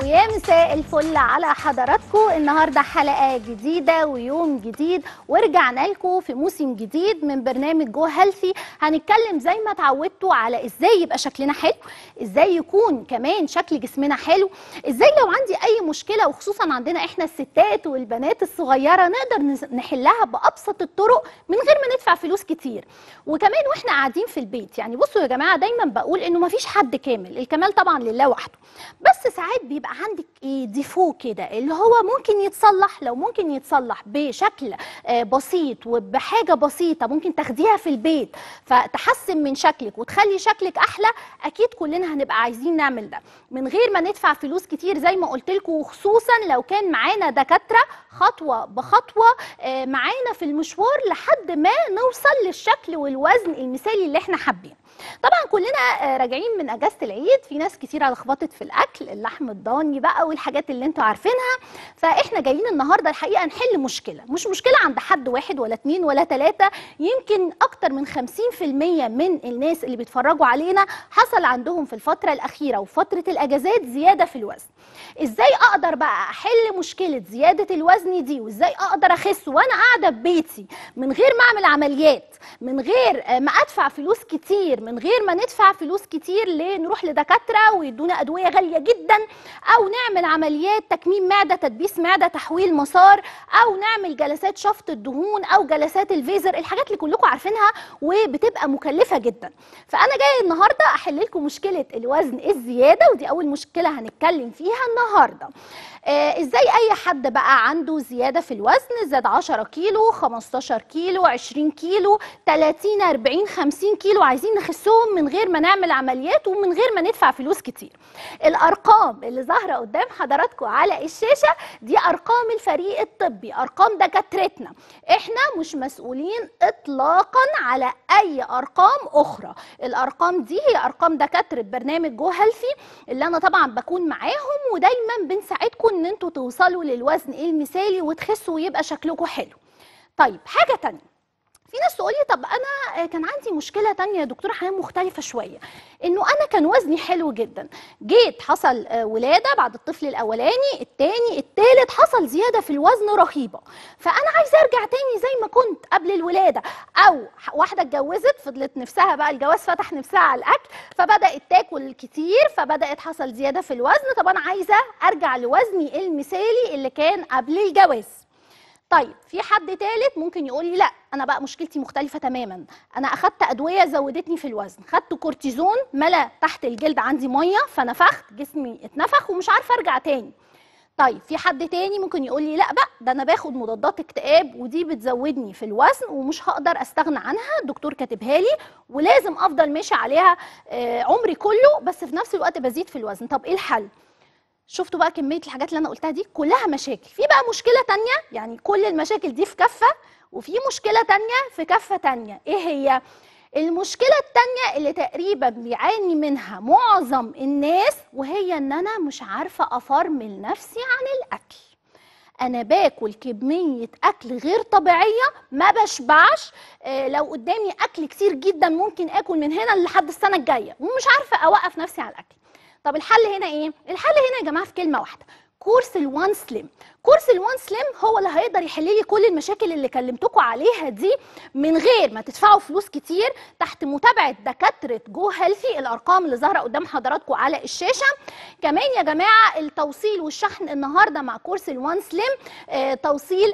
ويا مساء الفل على حضراتكم النهارده حلقه جديده ويوم جديد ورجعنا لكم في موسم جديد من برنامج جو هيلثي هنتكلم زي ما اتعودتوا على ازاي يبقى شكلنا حلو ازاي يكون كمان شكل جسمنا حلو ازاي لو عندي اي مشكله وخصوصا عندنا احنا الستات والبنات الصغيره نقدر نز- نحلها بابسط الطرق من غير ما ندفع فلوس كتير وكمان واحنا قاعدين في البيت يعني بصوا يا جماعه دايما بقول انه مفيش حد كامل الكمال طبعا لله وحده بس ساعات بيبقى عندك ايه ديفو كده اللي هو ممكن يتصلح لو ممكن يتصلح بشكل آه، بسيط وبحاجه بسيطه ممكن تاخديها في البيت فتحسن من شكلك وتخلي شكلك احلى اكيد كلنا هنبقى عايزين نعمل ده من غير ما ندفع فلوس كتير زي ما قلت لكم وخصوصا لو كان معانا دكاتره خطوه بخطوه آه، معانا في المشوار لحد ما نوصل للشكل والوزن المثالي اللي احنا حابينه طبعا كلنا آه، راجعين من اجازه العيد في ناس كتير لخبطت في الاكل اللحم الضاني بقى والحاجات اللي انتوا عارفينها فاحنا جايين النهارده الحقيقه نحل مشكله مش مشكله عند حد واحد ولا اتنين ولا تلاته يمكن اكتر من 50% من الناس اللي بيتفرجوا علينا حصل عندهم في الفتره الاخيره وفتره الاجازات زياده في الوزن ازاي اقدر بقى احل مشكله زياده الوزن دي وازاي اقدر اخس وانا قاعده في بيتي من غير ما اعمل عمليات من غير آه، ما ادفع فلوس كتير من غير ما ندفع فلوس كتير لنروح لدكاتره ويدونا ادويه غاليه جدا او نعمل عمليات تكميم معده تدبيس معده تحويل مسار او نعمل جلسات شفط الدهون او جلسات الفيزر الحاجات اللي كلكم عارفينها وبتبقى مكلفه جدا فانا جايه النهارده احل لكم مشكله الوزن الزياده ودي اول مشكله هنتكلم فيها النهارده آه ازاي اي حد بقى عنده زياده في الوزن زاد 10 كيلو 15 كيلو 20 كيلو 30 40 50 كيلو عايزين نخسهم من غير ما نعمل عمليات ومن غير ما ندفع فلوس كتير الارقام اللي ظاهره قدام حضراتكم على الشاشه دي ارقام الفريق الطبي ارقام دكاترتنا احنا مش مسؤولين اطلاقا على اي ارقام اخرى الارقام دي هي ارقام دكاتره برنامج جو هيلثي اللي انا طبعا بكون معاهم ودايما بنساعدكم ان انتوا توصلوا للوزن المثالي وتخسوا ويبقى شكلكم حلو طيب حاجه تانية في ناس تقول لي طب انا آه، كان عندي مشكله تانية يا دكتوره حنان مختلفه شويه انه انا كان وزني حلو جدا جيت حصل آه، ولاده بعد الطفل الاولاني التاني التالت حصل زياده في الوزن رهيبه فانا عايزه ارجع تاني زي ما كنت قبل الولاده او ح- واحده اتجوزت فضلت نفسها بقى الجواز فتح نفسها على الاكل فبدات تاكل كتير فبدات حصل زياده في الوزن طب انا عايزه ارجع لوزني المثالي اللي كان قبل الجواز طيب في حد تالت ممكن يقول لي لا انا بقى مشكلتي مختلفه تماما انا اخدت ادويه زودتني في الوزن خدت كورتيزون ملا تحت الجلد عندي ميه فنفخت جسمي اتنفخ ومش عارفه ارجع تاني طيب في حد تاني ممكن يقول لي لا بقى ده انا باخد مضادات اكتئاب ودي بتزودني في الوزن ومش هقدر استغنى عنها الدكتور كاتبها لي ولازم افضل ماشي عليها آه، عمري كله بس في نفس الوقت بزيد في الوزن طب ايه الحل شفتوا بقى كميه الحاجات اللي انا قلتها دي كلها مشاكل في بقى مشكله تانية يعني كل المشاكل دي في كفه وفي مشكله تانية في كفه تانية ايه هي المشكله التانية اللي تقريبا بيعاني منها معظم الناس وهي ان انا مش عارفه افرمل نفسي عن الاكل انا باكل كميه اكل غير طبيعيه ما بشبعش آه لو قدامي اكل كتير جدا ممكن اكل من هنا لحد السنه الجايه ومش عارفه اوقف نفسي على الاكل طب الحل هنا ايه الحل هنا يا جماعه في كلمه واحده كورس الوان سليم كورس الوان سليم هو اللي هيقدر يحل لي كل المشاكل اللي كلمتكم عليها دي من غير ما تدفعوا فلوس كتير تحت متابعه دكاتره جو هيلثي الارقام اللي ظاهره قدام حضراتكم على الشاشه كمان يا جماعه التوصيل والشحن النهارده مع كورس الوان سليم آه توصيل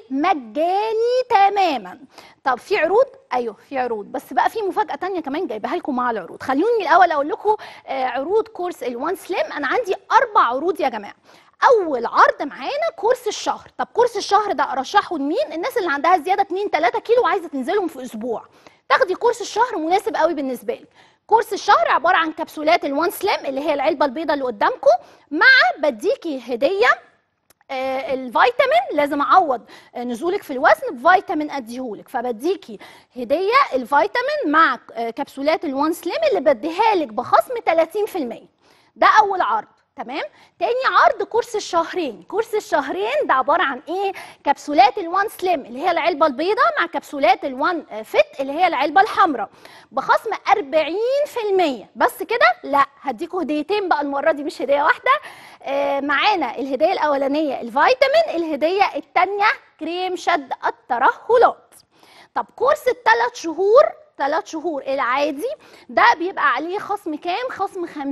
مجاني تماما طب في عروض ايوه في عروض بس بقى في مفاجاه تانية كمان جايبها لكم مع العروض خلوني الاول اقول لكم آه عروض كورس الوان سليم انا عندي اربع عروض يا جماعه اول عرض معانا كورس الشهر طب كورس الشهر ده ارشحه لمين الناس اللي عندها زياده 2 3 كيلو وعايزه تنزلهم في اسبوع تاخدي كورس الشهر مناسب قوي بالنسبه لك كورس الشهر عباره عن كبسولات الوان سليم اللي هي العلبه البيضاء اللي قدامكم مع بديكي هديه آه، الفيتامين لازم اعوض آه، نزولك في الوزن بفيتامين اديهولك فبديكي هديه الفيتامين مع آه، كبسولات الوان سليم اللي بديها لك بخصم 30% ده اول عرض تمام تاني عرض كورس الشهرين كورس الشهرين ده عباره عن ايه كبسولات الوان سليم اللي هي العلبه البيضاء مع كبسولات الوان فيت اللي هي العلبه الحمراء بخصم 40% بس كده لا هديكوا هديتين بقى المره دي مش هديه واحده آه معانا الهديه الاولانيه الفيتامين الهديه الثانيه كريم شد الترهلات طب كورس الثلاث شهور ثلاث شهور العادي ده بيبقى عليه خصم كام؟ خصم 50%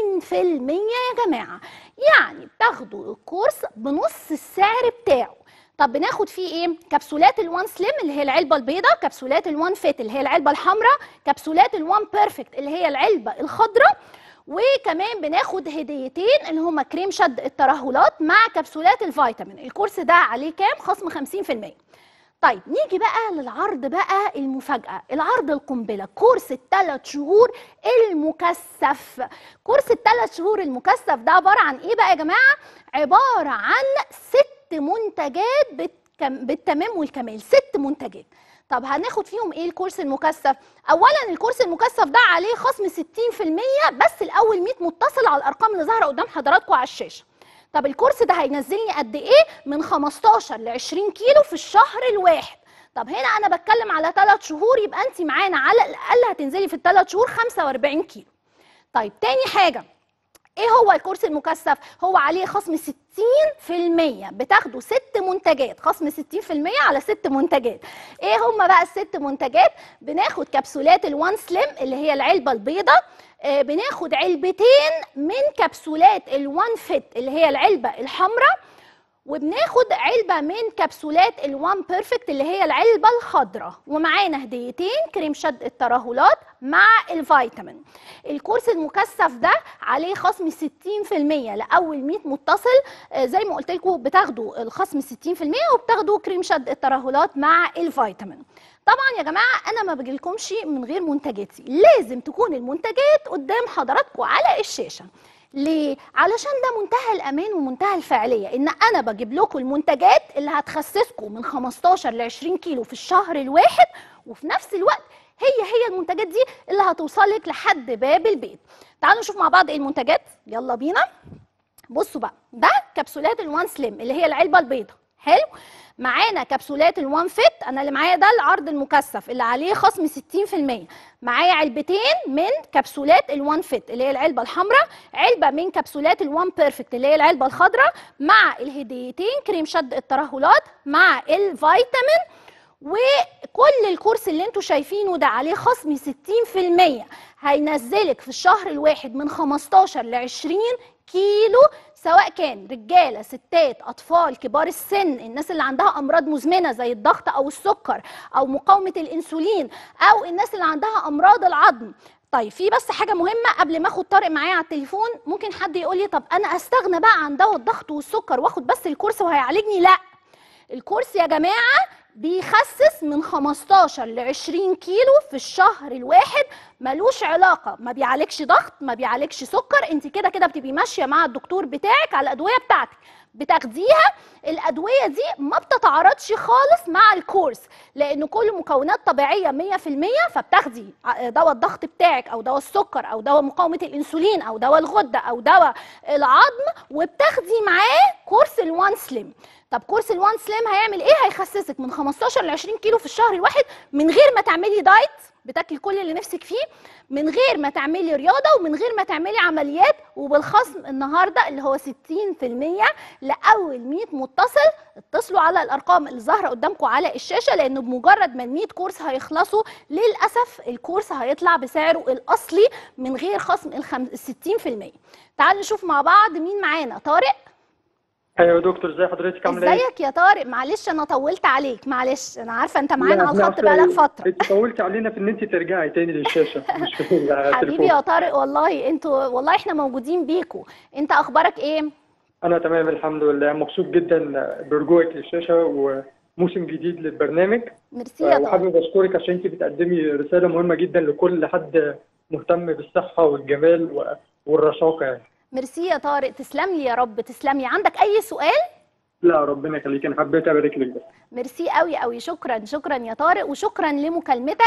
يا جماعة يعني بتاخدوا الكورس بنص السعر بتاعه طب بناخد فيه ايه؟ كبسولات الوان سليم اللي هي العلبة البيضاء، كبسولات الوان فيت اللي هي العلبة الحمراء، كبسولات الوان بيرفكت اللي هي العلبة الخضراء وكمان بناخد هديتين اللي هما كريم شد الترهلات مع كبسولات الفيتامين الكورس ده عليه كام خصم 50% طيب نيجي بقى للعرض بقى المفاجأة العرض القنبلة كورس الثلاث شهور المكثف كورس الثلاث شهور المكثف ده عبارة عن ايه بقى يا جماعة عبارة عن ست منتجات بالكم- بالتمام والكمال ست منتجات طب هناخد فيهم ايه الكورس المكثف اولا الكورس المكثف ده عليه خصم 60% بس الاول 100 متصل على الارقام اللي ظاهره قدام حضراتكم على الشاشه طب الكورس ده هينزلني قد ايه من 15 ل 20 كيلو في الشهر الواحد طب هنا انا بتكلم على 3 شهور يبقى انت معانا على الاقل هتنزلي في الثلاث شهور 45 كيلو طيب تاني حاجه ايه هو الكورس المكثف هو عليه خصم 60% بتاخدوا ست منتجات خصم 60% على ست منتجات ايه هم بقى الست منتجات بناخد كبسولات الوان سليم اللي هي العلبه البيضاء آه، بناخد علبتين من كبسولات الوان فيت اللي هي العلبه الحمراء وبناخد علبة من كبسولات الوان بيرفكت اللي هي العلبة الخضراء ومعانا هديتين كريم شد الترهلات مع الفيتامين الكورس المكثف ده عليه خصم 60% لأول 100 متصل آه، زي ما قلت لكم بتاخدوا الخصم 60% وبتاخدوا كريم شد الترهلات مع الفيتامين طبعا يا جماعه انا ما بجيلكمش من غير منتجاتي لازم تكون المنتجات قدام حضراتكم على الشاشه ليه؟ علشان ده منتهى الامان ومنتهى الفعاليه ان انا بجيب لكم المنتجات اللي هتخسسكم من 15 ل 20 كيلو في الشهر الواحد وفي نفس الوقت هي هي المنتجات دي اللي هتوصلك لحد باب البيت. تعالوا نشوف مع بعض ايه المنتجات يلا بينا. بصوا بقى ده كبسولات الوان سليم اللي هي العلبه البيضاء حلو معانا كبسولات الوان فيت انا اللي معايا ده العرض المكثف اللي عليه خصم 60% معايا علبتين من كبسولات الوان فيت اللي هي العلبه الحمراء علبه من كبسولات الوان بيرفكت اللي هي العلبه الخضراء مع الهديتين كريم شد الترهلات مع الفيتامين وكل الكورس اللي انتوا شايفينه ده عليه خصم 60% هينزلك في الشهر الواحد من 15 ل 20 كيلو سواء كان رجاله ستات اطفال كبار السن الناس اللي عندها امراض مزمنه زي الضغط او السكر او مقاومه الانسولين او الناس اللي عندها امراض العظم طيب في بس حاجه مهمه قبل ما اخد طارق معايا على التليفون ممكن حد يقول لي طب انا استغنى بقى عن دواء الضغط والسكر واخد بس الكورس وهيعالجني لا الكورس يا جماعه بيخسس من 15 ل 20 كيلو في الشهر الواحد ملوش علاقه ما بيعالجش ضغط ما بيعالجش سكر انت كده كده بتبقي ماشيه مع الدكتور بتاعك على الادويه بتاعتك بتاخديها الادويه دي ما بتتعارضش خالص مع الكورس لان كل مكونات طبيعيه 100% فبتاخدي دواء الضغط بتاعك او دواء السكر او دواء مقاومه الانسولين او دواء الغده او دواء العظم وبتاخدي معاه كورس الوان سليم طب كورس الوان سليم هيعمل ايه هيخسسك من 15 ل 20 كيلو في الشهر الواحد من غير ما تعملي دايت بتاكلي كل اللي نفسك فيه من غير ما تعملي رياضه ومن غير ما تعملي عمليات وبالخصم النهارده اللي هو 60% لاول 100 متصل اتصلوا على الارقام اللي ظاهره قدامكم على الشاشه لانه بمجرد ما ال 100 كورس هيخلصوا للاسف الكورس هيطلع بسعره الاصلي من غير خصم ال 60% تعالوا نشوف مع بعض مين معانا طارق ايوه يا دكتور ازي حضرتك عامله ايه؟ ازيك يا طارق معلش انا طولت عليك معلش انا عارفه انت معانا لا، على احنا الخط عارفة بقالك إيه، فتره انت طولتي علينا في ان انت ترجعي تاني للشاشه مش في التليفون حبيبي يا طارق والله انتوا والله احنا موجودين بيكوا انت اخبارك ايه انا تمام الحمد لله مبسوط جدا برجوعك للشاشه وموسم جديد للبرنامج ميرسي يا طارق وحابب اشكرك عشان انت بتقدمي رساله مهمه جدا لكل حد مهتم بالصحه والجمال و- والرشاقه يعني ميرسي يا طارق تسلم لي يا رب تسلم لي عندك اي سؤال لا ربنا يخليك انا حبيت ابارك لك بس ميرسي قوي قوي شكرا شكرا يا طارق وشكرا لمكالمتك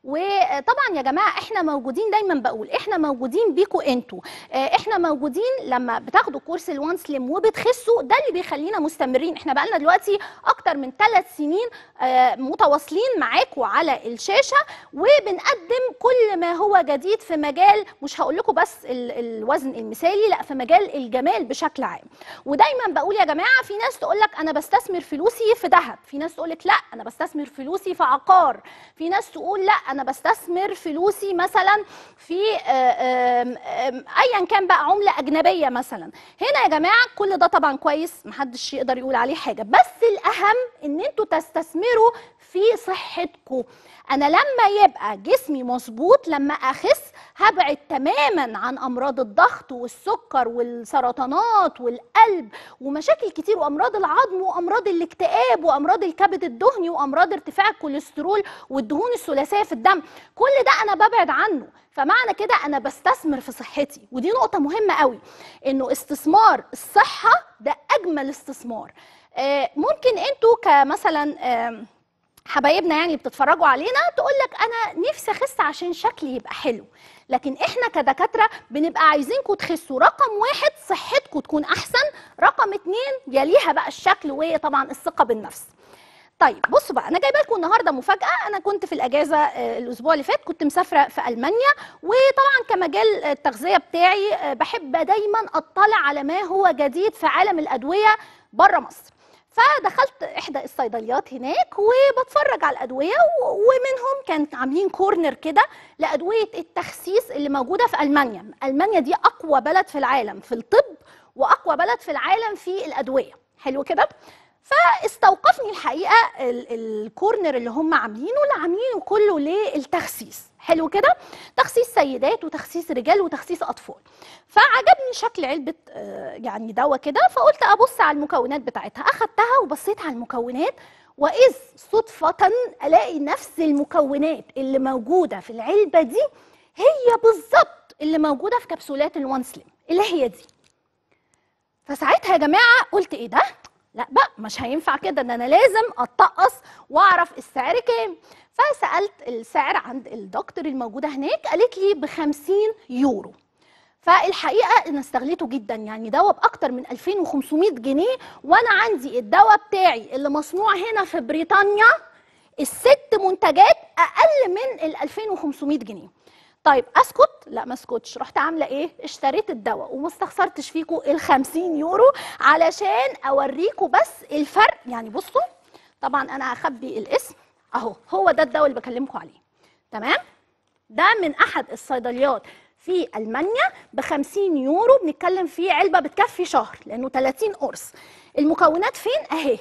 وطبعا يا جماعه احنا موجودين دايما بقول احنا موجودين بيكوا انتوا اه، احنا موجودين لما بتاخدوا كورس الوان سليم وبتخسوا ده اللي بيخلينا مستمرين احنا بقالنا دلوقتي اكتر من ثلاث سنين اه، متواصلين معاكوا على الشاشه وبنقدم كل ما هو جديد في مجال مش هقول لكم بس ال- الوزن المثالي لا في مجال الجمال بشكل عام ودايما بقول يا جماعه في ناس تقول لك انا بستثمر فلوسي في ذهب في ناس تقول لك لا انا بستثمر فلوسي في عقار في ناس تقول لا انا بستثمر فلوسي مثلا في آه، آم، آم، ايا كان بقى عمله اجنبيه مثلا هنا يا جماعه كل ده طبعا كويس محدش يقدر يقول عليه حاجه بس الاهم ان انتوا تستثمروا في صحتكم انا لما يبقى جسمي مظبوط لما اخس هبعد تماما عن امراض الضغط والسكر والسرطانات والقلب ومشاكل كتير وامراض العظم وامراض الاكتئاب وامراض الكبد الدهني وامراض ارتفاع الكوليسترول والدهون الثلاثيه في الدم كل ده انا ببعد عنه فمعنى كده انا بستثمر في صحتي ودي نقطه مهمه قوي انه استثمار الصحه ده اجمل استثمار آه، ممكن انتوا كمثلا آم، حبايبنا يعني بتتفرجوا علينا تقول لك انا نفسي اخس عشان شكلي يبقى حلو لكن احنا كدكاتره بنبقى عايزينكم تخسوا رقم واحد صحتكم تكون احسن رقم اتنين يليها بقى الشكل وهي طبعا الثقه بالنفس طيب بصوا بقى انا جايبه لكم النهارده مفاجاه انا كنت في الاجازه آه، الاسبوع اللي فات كنت مسافره في المانيا وطبعا كمجال التغذيه بتاعي آه، بحب دايما اطلع على ما هو جديد في عالم الادويه بره مصر فدخلت احدى الصيدليات هناك وبتفرج على الادويه و- ومنهم كانت عاملين كورنر كده لادويه التخسيس اللي موجوده في المانيا المانيا دي اقوى بلد في العالم في الطب واقوى بلد في العالم في الادويه حلو كده فاستوقفني الحقيقه ال- الكورنر اللي هم عاملينه اللي عاملينه كله للتخسيس حلو كده تخسيس سيدات وتخسيس رجال وتخسيس اطفال فعجبني شكل علبه آه، يعني دواء كده فقلت ابص على المكونات بتاعتها اخدتها وبصيت على المكونات واذ صدفه الاقي نفس المكونات اللي موجوده في العلبه دي هي بالظبط اللي موجوده في كبسولات الوان سليم اللي هي دي فساعتها يا جماعه قلت ايه ده لا بقى مش هينفع كده ده انا لازم اتقص واعرف السعر كام فسالت السعر عند الدكتور الموجوده هناك قالت لي ب 50 يورو فالحقيقه انا استغليته جدا يعني دواء باكتر من 2500 جنيه وانا عندي الدواء بتاعي اللي مصنوع هنا في بريطانيا الست منتجات اقل من ال 2500 جنيه طيب اسكت لا ما اسكتش رحت عامله ايه اشتريت الدواء وما استخسرتش فيكم ال 50 يورو علشان اوريكم بس الفرق يعني بصوا طبعا انا هخبي الاسم اهو هو ده الدواء اللي بكلمكم عليه تمام ده من احد الصيدليات في المانيا ب 50 يورو بنتكلم فيه علبه بتكفي شهر لانه 30 قرص المكونات فين اهي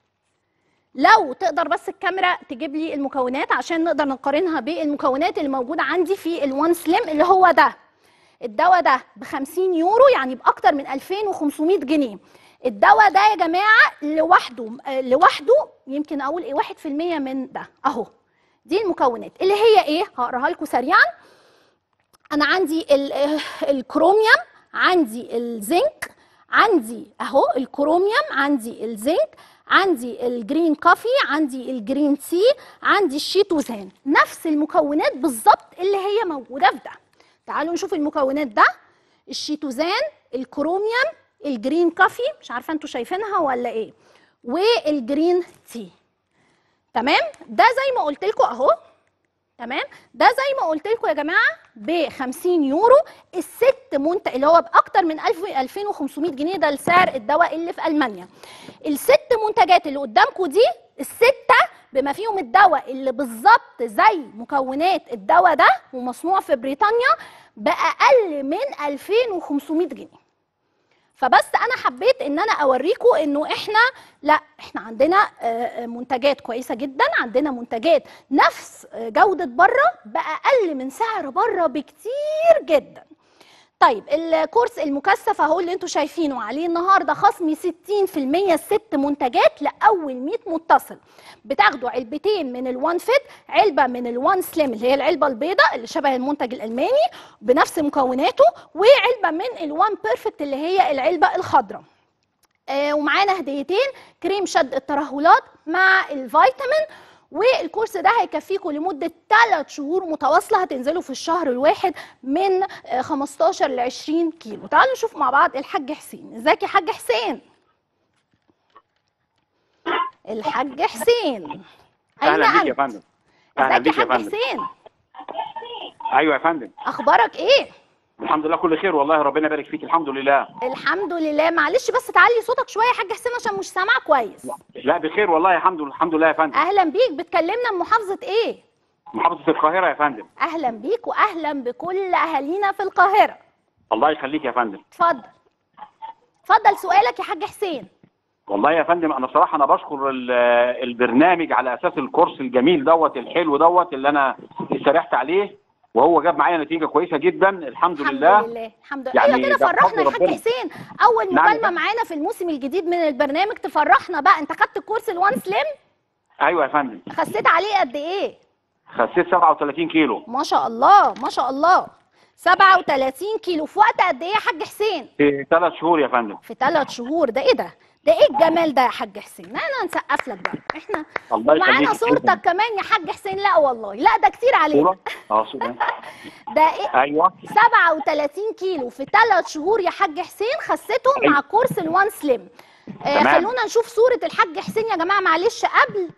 لو تقدر بس الكاميرا تجيب لي المكونات عشان نقدر نقارنها بالمكونات اللي موجوده عندي في الوان سليم اللي هو ده الدواء ده ب 50 يورو يعني باكتر من 2500 جنيه الدواء ده يا جماعه لوحده آه، لوحده يمكن اقول ايه 1% من ده اهو دي المكونات اللي هي ايه هقراها لكم سريعا انا عندي ال- آه، الكروميوم عندي الزنك عندي اهو الكروميوم عندي الزنك عندي الجرين كافي عندي الجرين تي عندي الشيتوزان نفس المكونات بالظبط اللي هي موجوده في ده تعالوا نشوف المكونات ده الشيتوزان الكروميوم الجرين كافي مش عارفه انتوا شايفينها ولا ايه والجرين تي تمام ده زي ما قلت لكم اهو تمام ده زي ما قلت لكم يا جماعه ب 50 يورو الست منتج اللي هو باكتر من 1000 2500 جنيه ده السعر الدواء اللي في المانيا الست منتجات اللي قدامكم دي السته بما فيهم الدواء اللي بالظبط زي مكونات الدواء ده ومصنوع في بريطانيا باقل من 2500 جنيه فبس انا حبيت ان انا اوريكم انه احنا لا احنا عندنا آه، آه، منتجات كويسه جدا عندنا منتجات نفس آه، جوده بره باقل من سعر بره بكتير جدا طيب الكورس المكثف اهو اللي انتوا شايفينه عليه النهارده خصم 60% ست منتجات لاول 100 متصل بتاخدوا علبتين من الوان فيت علبه من الوان سليم اللي هي العلبه البيضاء اللي شبه المنتج الالماني بنفس مكوناته وعلبه من الوان بيرفكت اللي هي العلبه الخضراء آه، ومعانا هديتين كريم شد الترهلات مع الفيتامين والكورس ده هيكفيكم لمدة 3 شهور متواصلة هتنزلوا في الشهر الواحد من آه، 15 ل 20 كيلو تعالوا نشوف مع بعض الحاج حسين ازيك يا حاج حسين الحاج حسين أين اهلا بيك يا أنت؟ فندم اهلا ازيك يا بيك يا حاج فندم حسين ايوه يا فندم اخبارك ايه الحمد لله كل خير والله ربنا يبارك فيك الحمد لله الحمد لله معلش بس تعلي صوتك شويه يا حاج حسين عشان مش سامع كويس لا بخير والله الحمد لله الحمد لله يا فندم اهلا بيك بتكلمنا من محافظه ايه محافظه القاهره يا فندم اهلا بيك واهلا بكل اهالينا في القاهره الله يخليك يا فندم اتفضل اتفضل سؤالك يا حاج حسين والله يا فندم انا صراحه انا بشكر ال- البرنامج على اساس الكورس الجميل دوت الحلو دوت اللي انا استريحت عليه وهو جاب معايا نتيجه كويسه جدا الحمد, الحمد لله لله الحمد لله يعني ايوه كده ده فرحنا يا بفضل حاج ربنا. حسين اول نعم يا مكالمه فندم. معانا في الموسم الجديد من البرنامج تفرحنا بقى انت خدت الكورس الوان سليم ايوه يا فندم خسيت عليه قد ايه خسيت 37 كيلو ما شاء الله ما شاء الله 37 كيلو في وقت قد ايه يا حاج حسين في ثلاث شهور يا فندم في ثلاث شهور ده ايه ده ده ايه الجمال ده يا حاج حسين انا هنسقف لك بقى احنا الله ومعانا يخليك صورتك كمان يا حاج حسين لا والله لا ده كتير علينا صوره اه صوره ده ايه ايوه 37 كيلو في ثلاث شهور يا حاج حسين خسيتهم مع أيوة. كورس الوان سليم آه تمام. خلونا نشوف صورة الحاج حسين يا جماعة معلش قبل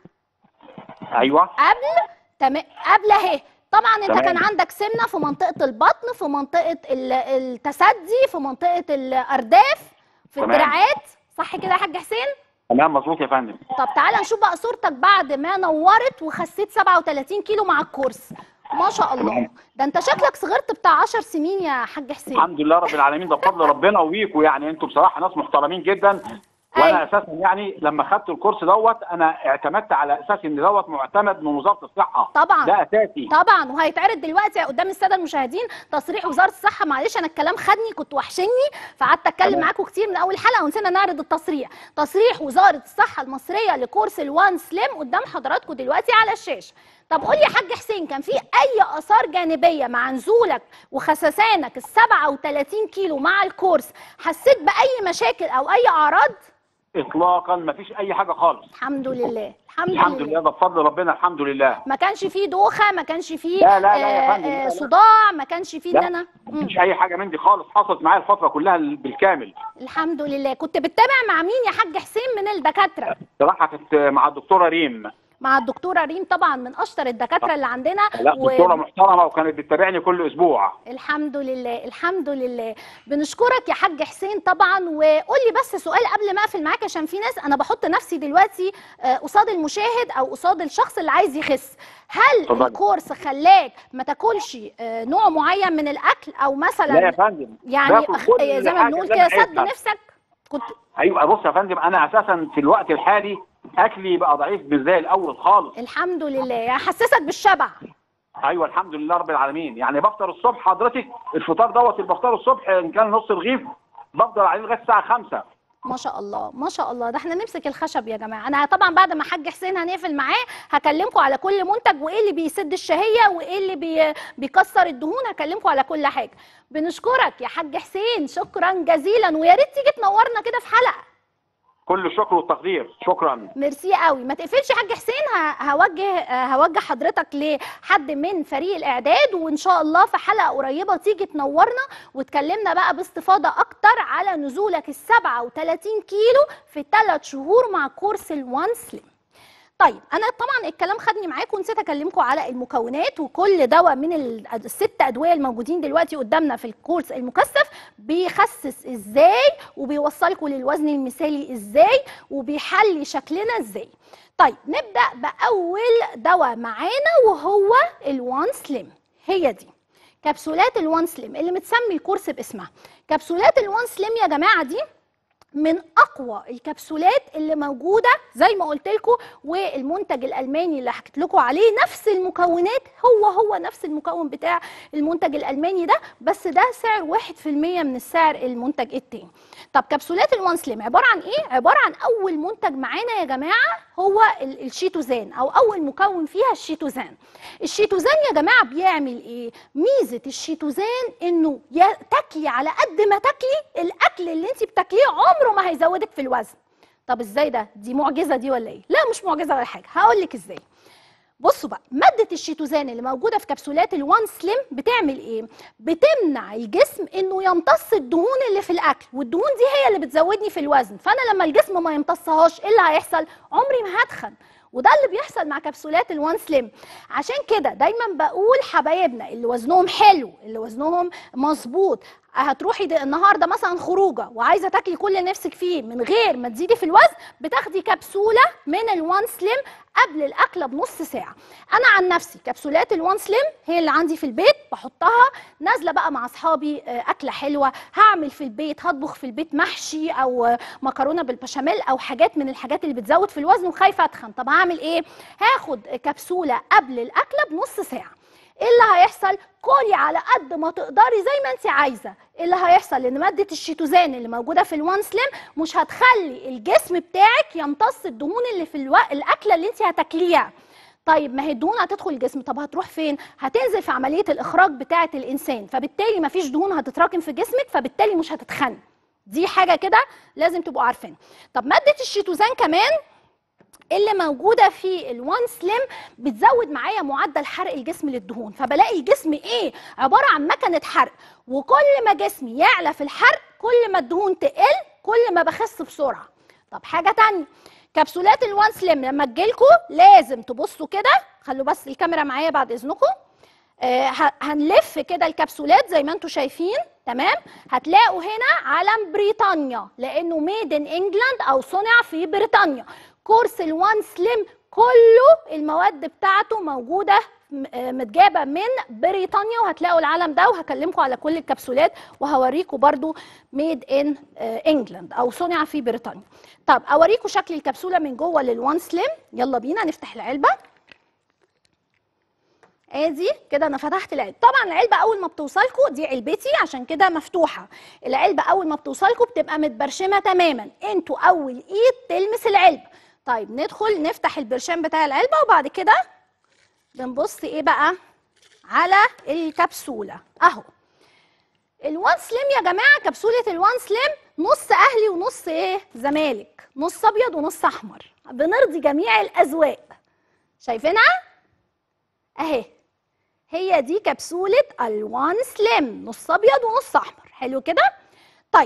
ايوه قبل تمام قبل اهي طبعا انت تمام. كان عندك سمنة في منطقة البطن في منطقة ال- التسدي في منطقة الارداف في تمام. الدراعات صح كده يا حاج حسين تمام مظبوط يا فندم طب تعالى نشوف بقى صورتك بعد ما نورت وخسيت 37 كيلو مع الكورس ما شاء الله تمام. ده انت شكلك صغرت بتاع 10 سنين يا حاج حسين الحمد لله رب العالمين ده بفضل ربنا وبيكوا يعني انتوا بصراحه ناس محترمين جدا أيوة. وانا اساسا يعني لما خدت الكورس دوت انا اعتمدت على اساس ان دوت معتمد من وزاره الصحه طبعا ده اساسي طبعا وهيتعرض دلوقتي قدام الساده المشاهدين تصريح وزاره الصحه معلش انا الكلام خدني كنت وحشني فقعدت اتكلم تمام. معاكم كتير من اول حلقه ونسينا نعرض التصريح تصريح وزاره الصحه المصريه لكورس الوان سليم قدام حضراتكم دلوقتي على الشاشه طب قول لي يا حاج حسين كان في اي اثار جانبيه مع نزولك وخسسانك ال 37 كيلو مع الكورس حسيت باي مشاكل او اي اعراض اطلاقا ما فيش اي حاجه خالص الحمد لله الحمد, الحمد لله ده بفضل ربنا الحمد لله ما كانش فيه دوخه ما كانش فيه لا، لا، لا يا آه، فندم، لا، آه، لا. صداع ما كانش فيه ان لا انا ما مم. فيش اي حاجه من دي خالص حصلت معايا الفتره كلها بالكامل الحمد لله كنت بتتابع مع مين يا حاج حسين من الدكاتره صراحه كنت مع الدكتوره ريم مع الدكتوره ريم طبعا من اشطر الدكاتره اللي عندنا لا دكتوره محترمه وكانت بتتابعني كل اسبوع الحمد لله الحمد لله بنشكرك يا حاج حسين طبعا وقول لي بس سؤال قبل ما اقفل معاك عشان في ناس انا بحط نفسي دلوقتي آه، قصاد المشاهد او قصاد الشخص اللي عايز يخس هل اتفضلي. الكورس خلاك ما تاكلش آه، نوع معين من الاكل او مثلا لا يا فندم يعني باكل أخ- كل زي ما حاجة بنقول اللي كده أنا سد عايزها. نفسك كنت ايوه بص يا فندم انا اساسا في الوقت الحالي اكلي بقى ضعيف مش زي الاول خالص الحمد لله يعني حسسك بالشبع ايوه الحمد لله رب العالمين يعني بفطر الصبح حضرتك الفطار دوت اللي بفطره الصبح ان كان نص رغيف بفضل عليه لغايه الساعه 5 ما شاء الله ما شاء الله ده احنا نمسك الخشب يا جماعه انا طبعا بعد ما حاج حسين هنقفل معاه هكلمكم على كل منتج وايه اللي بيسد الشهيه وايه اللي بي بيكسر الدهون هكلمكم على كل حاجه بنشكرك يا حاج حسين شكرا جزيلا ويا ريت تيجي تنورنا كده في حلقه كل الشكر والتقدير شكرا ميرسي قوي ما تقفلش يا حاج حسين ه- هوجه آه، هوجه حضرتك لحد من فريق الاعداد وان شاء الله في حلقه قريبه تيجي تنورنا وتكلمنا بقى باستفاضه اكتر على نزولك ال 37 كيلو في ثلاث شهور مع كورس الوان سليم طيب انا طبعا الكلام خدني معاكم ونسيت اكلمكم على المكونات وكل دواء من ال- الست ادويه الموجودين دلوقتي قدامنا في الكورس المكثف بيخسس ازاي وبيوصلكم للوزن المثالي ازاي وبيحلي شكلنا ازاي طيب نبدا باول دواء معانا وهو الوان سليم هي دي كبسولات الوان سليم اللي متسمي الكورس باسمها كبسولات الوان سليم يا جماعه دي من اقوى الكبسولات اللي موجوده زي ما قلت لكم والمنتج الالماني اللي حكيت لكم عليه نفس المكونات هو هو نفس المكون بتاع المنتج الالماني ده بس ده سعر 1% من السعر المنتج التاني طب كبسولات الوان سليم عباره عن ايه عباره عن اول منتج معانا يا جماعه هو ال- الشيتوزان او اول مكون فيها الشيتوزان الشيتوزان يا جماعه بيعمل ايه ميزه الشيتوزان انه يا- تاكلي تاكلي على قد ما تاكلي الاكل اللي انت بتاكليه عمره ما هيزودك في الوزن طب ازاي ده دي معجزه دي ولا ايه لا مش معجزه ولا حاجه هقول لك ازاي بصوا بقى مادة الشيتوزان اللي موجودة في كبسولات الوان سليم بتعمل ايه؟ بتمنع الجسم انه يمتص الدهون اللي في الاكل والدهون دي هي اللي بتزودني في الوزن فانا لما الجسم ما يمتصهاش ايه اللي هيحصل؟ عمري ما هتخن وده اللي بيحصل مع كبسولات الوان سليم عشان كده دايما بقول حبايبنا اللي وزنهم حلو اللي وزنهم مظبوط هتروحي د- النهارده مثلا خروجه وعايزه تاكلي كل اللي نفسك فيه من غير ما تزيدي في الوزن بتاخدي كبسوله من الوان سليم قبل الاكله بنص ساعه انا عن نفسي كبسولات الوان سليم هي اللي عندي في البيت بحطها نازله بقى مع اصحابي آه، اكله حلوه هعمل في البيت هطبخ في البيت محشي او آه، مكرونه بالبشاميل او حاجات من الحاجات اللي بتزود في الوزن وخايفه اتخن طب هعمل ايه هاخد كبسوله قبل الاكله بنص ساعه ايه اللي هيحصل كلي على قد ما تقدري زي ما انت عايزه ايه اللي هيحصل ان ماده الشيتوزان اللي موجوده في الوان سليم مش هتخلي الجسم بتاعك يمتص الدهون اللي في الو... الاكله اللي انت هتاكليها طيب ما هي الدهون هتدخل الجسم طب هتروح فين هتنزل في عمليه الاخراج بتاعه الانسان فبالتالي ما فيش دهون هتتراكم في جسمك فبالتالي مش هتتخن دي حاجه كده لازم تبقوا عارفين طب ماده الشيتوزان كمان اللي موجوده في الوان سليم بتزود معايا معدل حرق الجسم للدهون فبلاقي الجسم ايه عباره عن مكنه حرق وكل ما جسمي يعلى في الحرق كل ما الدهون تقل كل ما بخس بسرعه طب حاجه تانية كبسولات الوان سليم لما تجيلكوا لازم تبصوا كده خلوا بس الكاميرا معايا بعد اذنكم آه، ه- هنلف كده الكبسولات زي ما انتم شايفين تمام هتلاقوا هنا علم بريطانيا لانه ميد ان انجلاند او صنع في بريطانيا كورس الوان سليم كله المواد بتاعته موجوده م- آه، متجابه من بريطانيا وهتلاقوا العلم ده وهكلمكم على كل الكبسولات وهوريكم برضو ميد ان انجلاند او صنع في بريطانيا طب اوريكم شكل الكبسوله من جوه للوان سليم يلا بينا نفتح العلبه ادي كده انا فتحت العلبه طبعا العلبه اول ما بتوصلكوا دي علبتي عشان كده مفتوحه العلبه اول ما بتوصلكوا بتبقى متبرشمه تماما انتوا اول ايد تلمس العلبه طيب ندخل نفتح البرشام بتاع العلبه وبعد كده بنبص ايه بقى على الكبسوله اهو الوان سليم يا جماعه كبسوله الوان سليم نص اهلي ونص ايه زمالك نص ابيض ونص احمر بنرضي جميع الاذواق شايفينها اهي هي دي كبسولة الوان سليم نص ابيض ونص احمر حلو كده طيب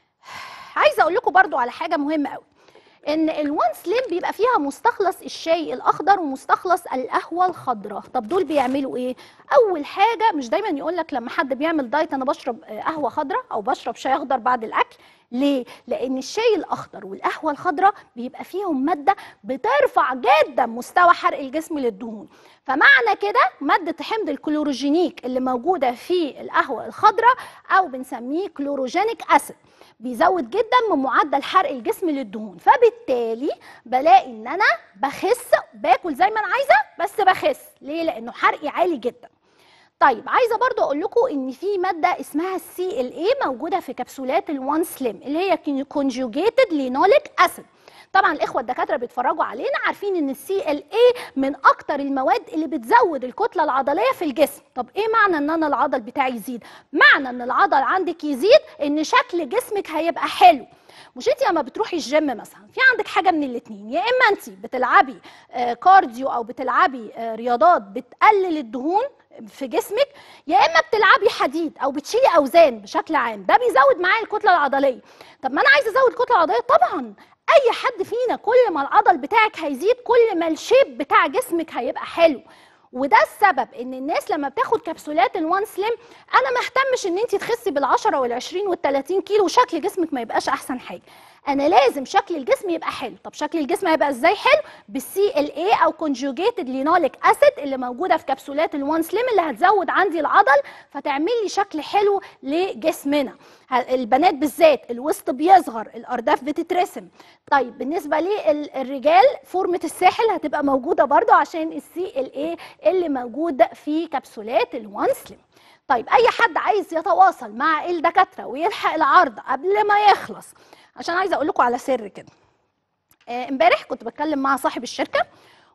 عايزه اقول لكم برضو على حاجه مهمه قوي ان الوان سليم بيبقى فيها مستخلص الشاي الاخضر ومستخلص القهوه الخضراء طب دول بيعملوا ايه اول حاجه مش دايما يقول لك لما حد بيعمل دايت انا بشرب آه، قهوه خضراء او بشرب شاي اخضر بعد الاكل ليه لان الشاي الاخضر والقهوه الخضراء بيبقى فيهم ماده بترفع جدا مستوى حرق الجسم للدهون فمعنى كده ماده حمض الكلوروجينيك اللي موجوده في القهوه الخضراء او بنسميه كلوروجينيك اسيد بيزود جدا من معدل حرق الجسم للدهون فبالتالي بلاقي ان انا بخس باكل زي ما انا عايزه بس بخس ليه لانه حرقي عالي جدا طيب عايزه برضو اقول لكم ان في ماده اسمها السي ال اي موجوده في كبسولات الوان سليم اللي هي كونجوجيتد لينوليك اسيد طبعا الاخوه الدكاتره بيتفرجوا علينا عارفين ان السي ال اي من اكتر المواد اللي بتزود الكتله العضليه في الجسم طب ايه معنى ان انا العضل بتاعي يزيد معنى ان العضل عندك يزيد ان شكل جسمك هيبقى حلو مش انت لما بتروحي الجيم مثلا في عندك حاجه من الاثنين يا اما انت بتلعبي آه، كارديو او بتلعبي آه، رياضات بتقلل الدهون في جسمك يا اما بتلعبي حديد او بتشيلي اوزان بشكل عام ده بيزود معايا الكتله العضليه طب ما انا عايزه ازود الكتله العضليه طبعا اي حد فينا كل ما العضل بتاعك هيزيد كل ما الشيب بتاع جسمك هيبقى حلو وده السبب ان الناس لما بتاخد كبسولات الوان سليم انا ما اهتمش ان انت تخسي بال10 وال20 وال30 كيلو وشكل جسمك ما يبقاش احسن حاجه انا لازم شكل الجسم يبقى حلو طب شكل الجسم هيبقى ازاي حلو بالسي ال اي او كونجوجيتد لينوليك اسيد اللي موجوده في كبسولات الوان سليم اللي هتزود عندي العضل فتعمل لي شكل حلو لجسمنا ه- البنات بالذات الوسط بيصغر الارداف بتترسم طيب بالنسبه للرجال فورمه الساحل هتبقى موجوده برضو عشان السي ال اي اللي موجود في كبسولات الوان سليم طيب اي حد عايز يتواصل مع الدكاتره ويلحق العرض قبل ما يخلص عشان عايزه اقول لكم على سر كده آه، امبارح كنت بتكلم مع صاحب الشركه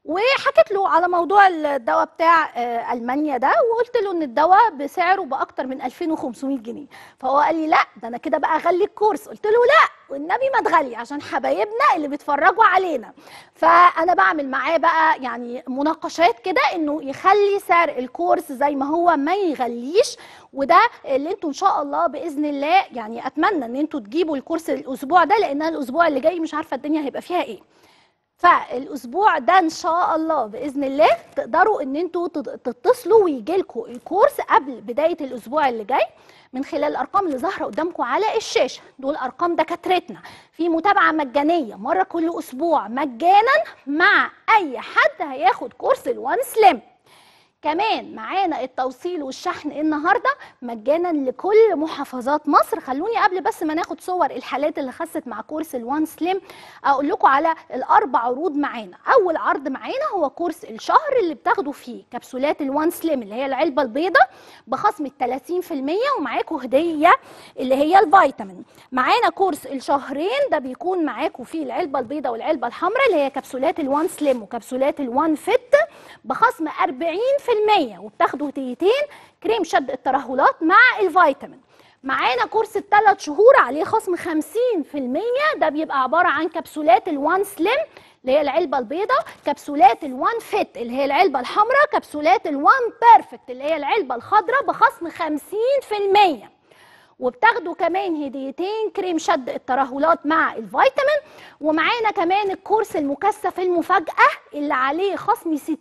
وحكيت له على موضوع الدواء بتاع آه، المانيا ده وقلت له ان الدواء بسعره باكتر من 2500 جنيه فهو قال لي لا ده انا كده بقى اغلي الكورس قلت له لا والنبي ما تغلي عشان حبايبنا اللي بيتفرجوا علينا فانا بعمل معاه بقى يعني مناقشات كده انه يخلي سعر الكورس زي ما هو ما يغليش وده اللي انتوا ان شاء الله باذن الله يعني اتمنى ان انتوا تجيبوا الكورس الاسبوع ده لان الاسبوع اللي جاي مش عارفه الدنيا هيبقى فيها ايه فالاسبوع ده ان شاء الله باذن الله تقدروا ان انتوا تت- تتصلوا ويجي لكم الكورس قبل بدايه الاسبوع اللي جاي من خلال الارقام اللي ظاهره قدامكم على الشاشه دول ارقام دكاترتنا في متابعه مجانيه مره كل اسبوع مجانا مع اي حد هياخد كورس الوان سليم كمان معانا التوصيل والشحن النهارده مجانا لكل محافظات مصر خلوني قبل بس ما ناخد صور الحالات اللي خست مع كورس الوان سليم اقول لكم على الاربع عروض معانا اول عرض معانا هو كورس الشهر اللي بتاخدوا فيه كبسولات الوان سليم اللي هي العلبه البيضاء بخصم ال 30% ومعاكم هديه اللي هي الفيتامين معانا كورس الشهرين ده بيكون معاكم فيه العلبه البيضاء والعلبه الحمراء اللي هي كبسولات الوان سليم وكبسولات الوان فيت بخصم 40% وبتاخدوا هديتين كريم شد الترهلات مع الفيتامين معانا كورس الثلاث شهور عليه خصم 50% ده بيبقى عباره عن كبسولات الوان سليم اللي هي العلبه البيضاء كبسولات الوان فيت اللي هي العلبه الحمراء كبسولات الوان بيرفكت اللي هي العلبه الخضراء بخصم 50% وبتاخدوا كمان هديتين كريم شد الترهلات مع الفيتامين ومعانا كمان الكورس المكثف المفاجأة اللي عليه خصم 60%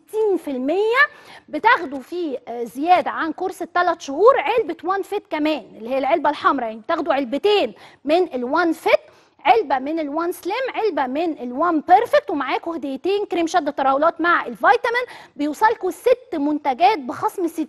بتاخدوا فيه آه، زيادة عن كورس الثلاث شهور علبة وان فيت كمان اللي هي العلبة الحمراء يعني بتاخدوا علبتين من الوان فيت علبه من الوان سليم علبه من الوان بيرفكت ومعاكم هديتين كريم شد الترهلات مع الفيتامين بيوصلكوا ست منتجات بخصم 60%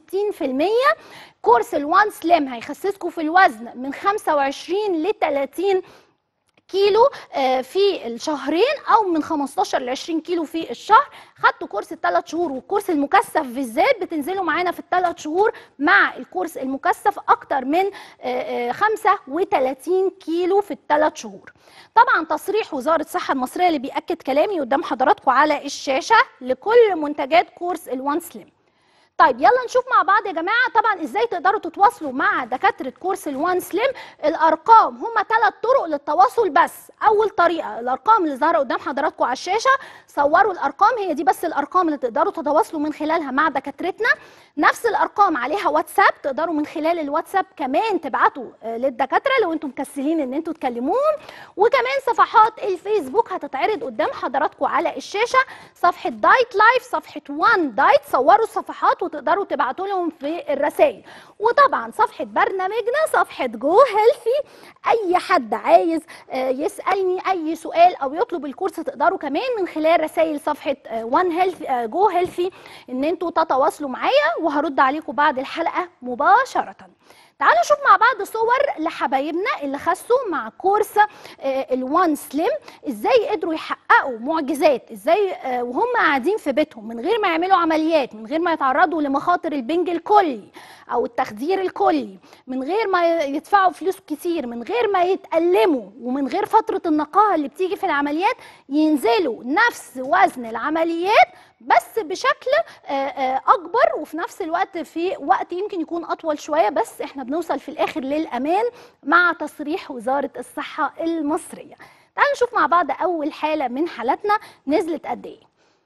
كورس الوان سليم هيخسسكم في الوزن من 25 ل 30 كيلو آه، في الشهرين او من 15 ل 20 كيلو في الشهر خدتوا كورس الثلاث شهور والكورس المكثف بالذات بتنزلوا معانا في الثلاث شهور مع الكورس المكثف اكتر من آه، آه، 35 كيلو في الثلاث شهور طبعا تصريح وزاره الصحه المصريه اللي بياكد كلامي قدام حضراتكم على الشاشه لكل منتجات كورس الوان سليم طيب يلا نشوف مع بعض يا جماعه طبعا ازاي تقدروا تتواصلوا مع دكاتره كورس الوان سليم الارقام هم ثلاث طرق للتواصل بس اول طريقه الارقام اللي ظاهره قدام حضراتكم على الشاشه صوروا الارقام هي دي بس الارقام اللي تقدروا تتواصلوا من خلالها مع دكاترتنا نفس الارقام عليها واتساب تقدروا من خلال الواتساب كمان تبعتوا آه، للدكاتره لو انتم مكسلين ان انتم تكلموهم وكمان صفحات الفيسبوك هتتعرض قدام حضراتكم على الشاشه صفحه دايت لايف صفحه وان دايت صوروا الصفحات وتقدروا تبعتوا لهم في الرسائل وطبعا صفحه برنامجنا صفحه جو هيلثي اي حد عايز آه، يسالني اي سؤال او يطلب الكورس تقدروا كمان من خلال رسائل صفحه وان هيلث جو هيلثي ان انتوا تتواصلوا معايا وهرد عليكم بعد الحلقه مباشره تعالوا نشوف مع بعض صور لحبايبنا اللي خسوا مع كورس آه، الوان سليم ازاي قدروا يحققوا معجزات ازاي آه، وهم قاعدين في بيتهم من غير ما يعملوا عمليات من غير ما يتعرضوا لمخاطر البنج الكلي او التخدير الكلي من غير ما يدفعوا فلوس كتير من غير ما يتألموا ومن غير فترة النقاهة اللي بتيجي في العمليات ينزلوا نفس وزن العمليات بس بشكل آه، آه، اكبر وفي نفس الوقت في وقت يمكن يكون اطول شويه بس احنا بنوصل في الاخر للامان مع تصريح وزاره الصحه المصريه تعالوا نشوف مع بعض اول حاله من حالاتنا نزلت قد ايه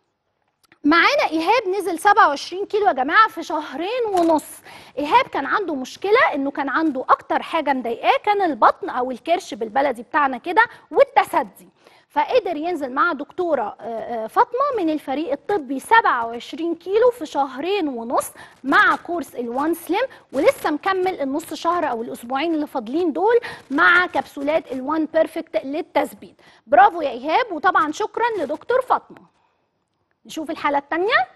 معانا ايهاب نزل 27 كيلو يا جماعه في شهرين ونص ايهاب كان عنده مشكله انه كان عنده اكتر حاجه مضايقاه كان البطن او الكرش بالبلدي بتاعنا كده والتسدي فقدر ينزل مع دكتوره آه، آه، فاطمه من الفريق الطبي 27 كيلو في شهرين ونص مع كورس الوان سليم ولسه مكمل النص شهر او الاسبوعين اللي فاضلين دول مع كبسولات الوان بيرفكت للتثبيت برافو يا ايهاب وطبعا شكرا لدكتور فاطمه نشوف الحالة التانية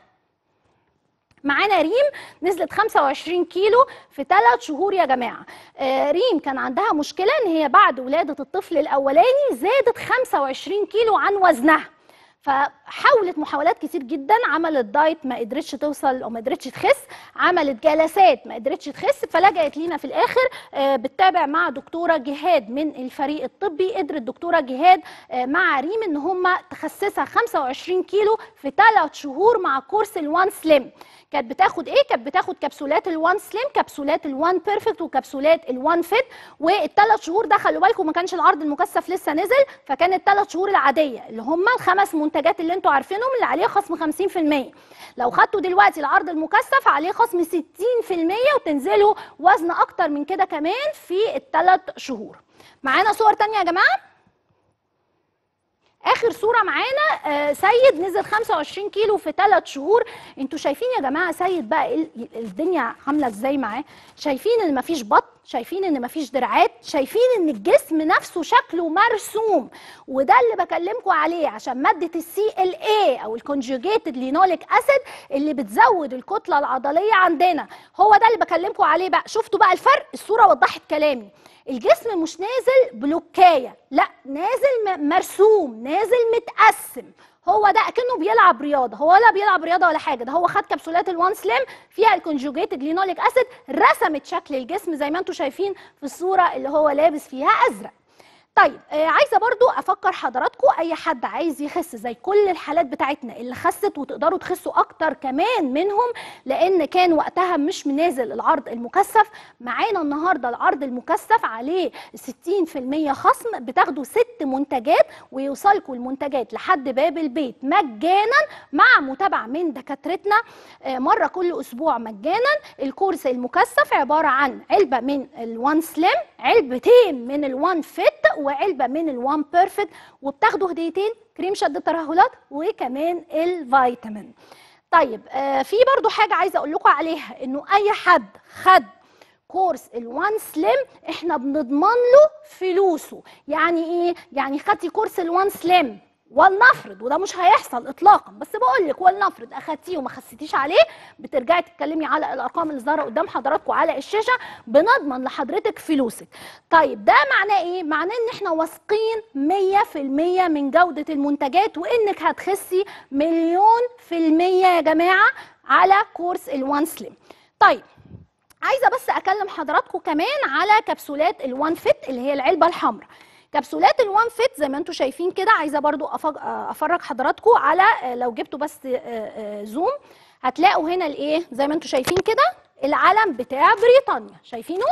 معانا ريم نزلت 25 كيلو في 3 شهور يا جماعة آه ريم كان عندها مشكلة ان هي بعد ولادة الطفل الاولاني زادت 25 كيلو عن وزنها فحاولت محاولات كتير جدا عملت دايت ما قدرتش توصل او ما قدرتش تخس عملت جلسات ما قدرتش تخس فلجأت لينا في الاخر آه، بتتابع مع دكتوره جهاد من الفريق الطبي قدرت دكتوره جهاد آه، مع ريم ان هم تخسسها 25 كيلو في ثلاث شهور مع كورس الوان سليم كانت بتاخد ايه كانت بتاخد كبسولات الوان سليم كبسولات الوان بيرفكت وكبسولات الوان فيت والثلاث شهور ده خلوا بالكم ما كانش العرض المكثف لسه نزل فكان الثلاث شهور العاديه اللي هم الخمس منتجات اللي انتوا عارفينهم اللي عليه خصم 50% لو خدتوا دلوقتي العرض المكثف عليه خصم 60% وتنزلوا وزن اكتر من كده كمان في الثلاث شهور معانا صور تانية يا جماعه اخر صوره معانا آه، سيد نزل 25 كيلو في 3 شهور انتوا شايفين يا جماعه سيد بقى ال- الدنيا عامله ازاي معاه شايفين ان مفيش بطن شايفين ان مفيش دراعات شايفين ان الجسم نفسه شكله مرسوم وده اللي بكلمكم عليه عشان ماده السي ال اي او الكونجوجيتد لينوليك اسيد اللي بتزود الكتله العضليه عندنا هو ده اللي بكلمكم عليه بقى شفتوا بقى الفرق الصوره وضحت كلامي الجسم مش نازل بلوكايه لا نازل م- مرسوم نازل متقسم هو ده اكنه بيلعب رياضه هو ولا بيلعب رياضه ولا حاجه ده هو خد كبسولات الوان سليم فيها الكونجوجيتد لينوليك اسيد رسمت شكل الجسم زي ما انتم شايفين في الصوره اللي هو لابس فيها ازرق طيب آه عايزه برضو افكر حضراتكم اي حد عايز يخس زي كل الحالات بتاعتنا اللي خست وتقدروا تخسوا اكتر كمان منهم لان كان وقتها مش منازل العرض المكثف معانا النهارده العرض المكثف عليه 60% خصم بتاخدوا ست منتجات ويوصلكم المنتجات لحد باب البيت مجانا مع متابعه من دكاترتنا آه، مره كل اسبوع مجانا الكورس المكثف عباره عن علبه من الوان سليم علبتين من الوان فيت وعلبه من الوان بيرفكت وبتاخدوا هديتين كريم شد الترهلات وكمان الفيتامين طيب آه في برضو حاجه عايزه اقول لكم عليها انه اي حد خد كورس الوان سليم احنا بنضمن له فلوسه يعني ايه يعني خدتي كورس الوان سليم ولنفرض وده مش هيحصل اطلاقا بس بقول لك ولنفرض اخدتيه وما خسيتيش عليه بترجعي تتكلمي على الارقام اللي ظاهره قدام حضراتكم على الشاشه بنضمن لحضرتك فلوسك طيب ده معناه ايه معناه ان احنا واثقين 100% من جوده المنتجات وانك هتخسي مليون في الميه يا جماعه على كورس الوان سليم طيب عايزه بس اكلم حضراتكم كمان على كبسولات الوان فيت اللي هي العلبه الحمراء كبسولات الوان فيت زي ما انتم شايفين كده عايزه برضو أفج... افرج حضراتكم على لو جبتوا بس زوم هتلاقوا هنا الايه زي ما انتم شايفين كده العلم بتاع بريطانيا شايفينه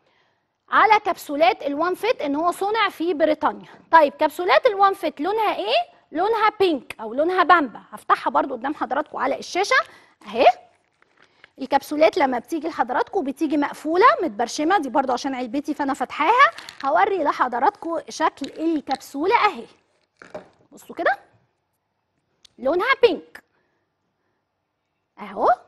على كبسولات الوان فيت ان هو صنع في بريطانيا طيب كبسولات الوان فيت لونها ايه لونها بينك او لونها بامبا هفتحها برضو قدام حضراتكم على الشاشه اهي الكبسولات لما بتيجي لحضراتكم بتيجي مقفوله متبرشمه دي برضو عشان علبتي فانا فاتحاها هوري لحضراتكم شكل الكبسوله اهي بصوا كده لونها بينك اهو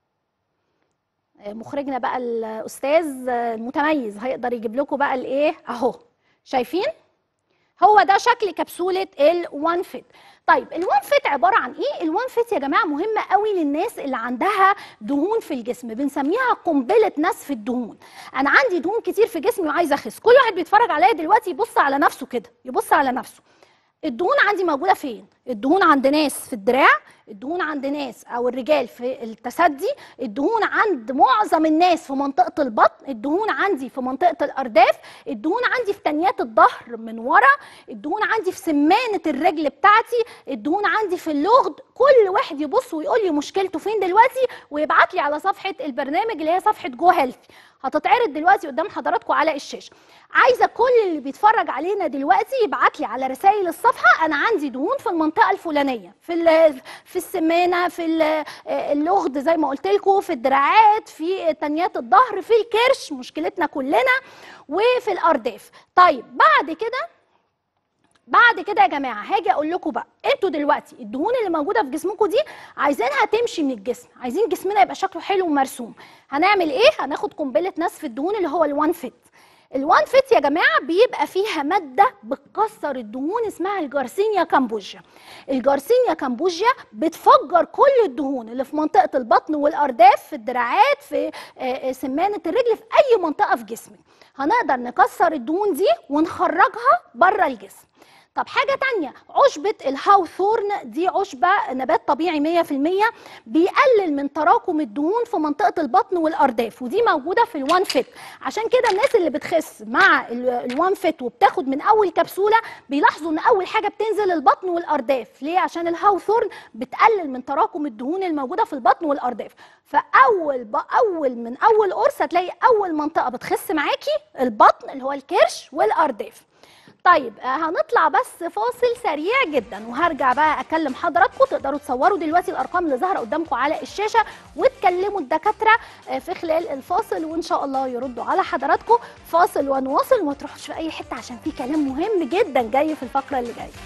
مخرجنا بقى الاستاذ المتميز هيقدر يجيب لكم بقى الايه اهو شايفين هو ده شكل كبسوله الوان فيت طيب الوان فيت عباره عن ايه الوان فيت يا جماعه مهمه قوي للناس اللي عندها دهون في الجسم بنسميها قنبله نسف الدهون انا عندي دهون كتير في جسمي وعايزه اخس كل واحد بيتفرج عليا دلوقتي يبص على نفسه كده يبص على نفسه الدهون عندي موجوده فين الدهون عند ناس في الدراع الدهون عند ناس او الرجال في التسدي الدهون عند معظم الناس في منطقه البطن الدهون عندي في منطقه الارداف الدهون عندي في تنيات الظهر من ورا الدهون عندي في سمانه الرجل بتاعتي الدهون عندي في اللغد كل واحد يبص ويقول لي مشكلته فين دلوقتي ويبعت لي على صفحه البرنامج اللي هي صفحه جو هيلثي هتتعرض دلوقتي قدام حضراتكم على الشاشه عايزه كل اللي بيتفرج علينا دلوقتي يبعت لي على رسائل الصفحه انا عندي دهون في المنطقه الفلانيه في في السمانه في اللغد زي ما قلت لكم في الدراعات في تنيات الظهر في الكرش مشكلتنا كلنا وفي الارداف طيب بعد كده بعد كده يا جماعه هاجي اقول لكم بقى انتوا دلوقتي الدهون اللي موجوده في جسمكم دي عايزينها تمشي من الجسم عايزين جسمنا يبقى شكله حلو ومرسوم هنعمل ايه هناخد قنبله نسف الدهون اللي هو الوان فيت الوان فيت يا جماعه بيبقى فيها ماده بتكسر الدهون اسمها الجارسينيا كامبوجيا الجارسينيا كامبوجيا بتفجر كل الدهون اللي في منطقه البطن والارداف في الدراعات في سمانه الرجل في اي منطقه في جسمك هنقدر نكسر الدهون دي ونخرجها بره الجسم طب حاجه تانية عشبه الهاوثورن دي عشبه نبات طبيعي 100% بيقلل من تراكم الدهون في منطقه البطن والارداف ودي موجوده في الوان فيت عشان كده الناس اللي بتخس مع ال- الوان فيت وبتاخد من اول كبسوله بيلاحظوا ان اول حاجه بتنزل البطن والارداف ليه عشان الهاوثورن بتقلل من تراكم الدهون الموجوده في البطن والارداف فاول باول من اول قرص هتلاقي اول منطقه بتخس معاكي البطن اللي هو الكرش والارداف طيب آه، هنطلع بس فاصل سريع جدا وهرجع بقى اكلم حضراتكم تقدروا تصوروا دلوقتي الارقام اللي ظاهره قدامكم على الشاشه وتكلموا الدكاتره آه، في خلال الفاصل وان شاء الله يردوا على حضراتكم فاصل ونواصل وما تروحوش في اي حته عشان في كلام مهم جدا جاي في الفقره اللي جايه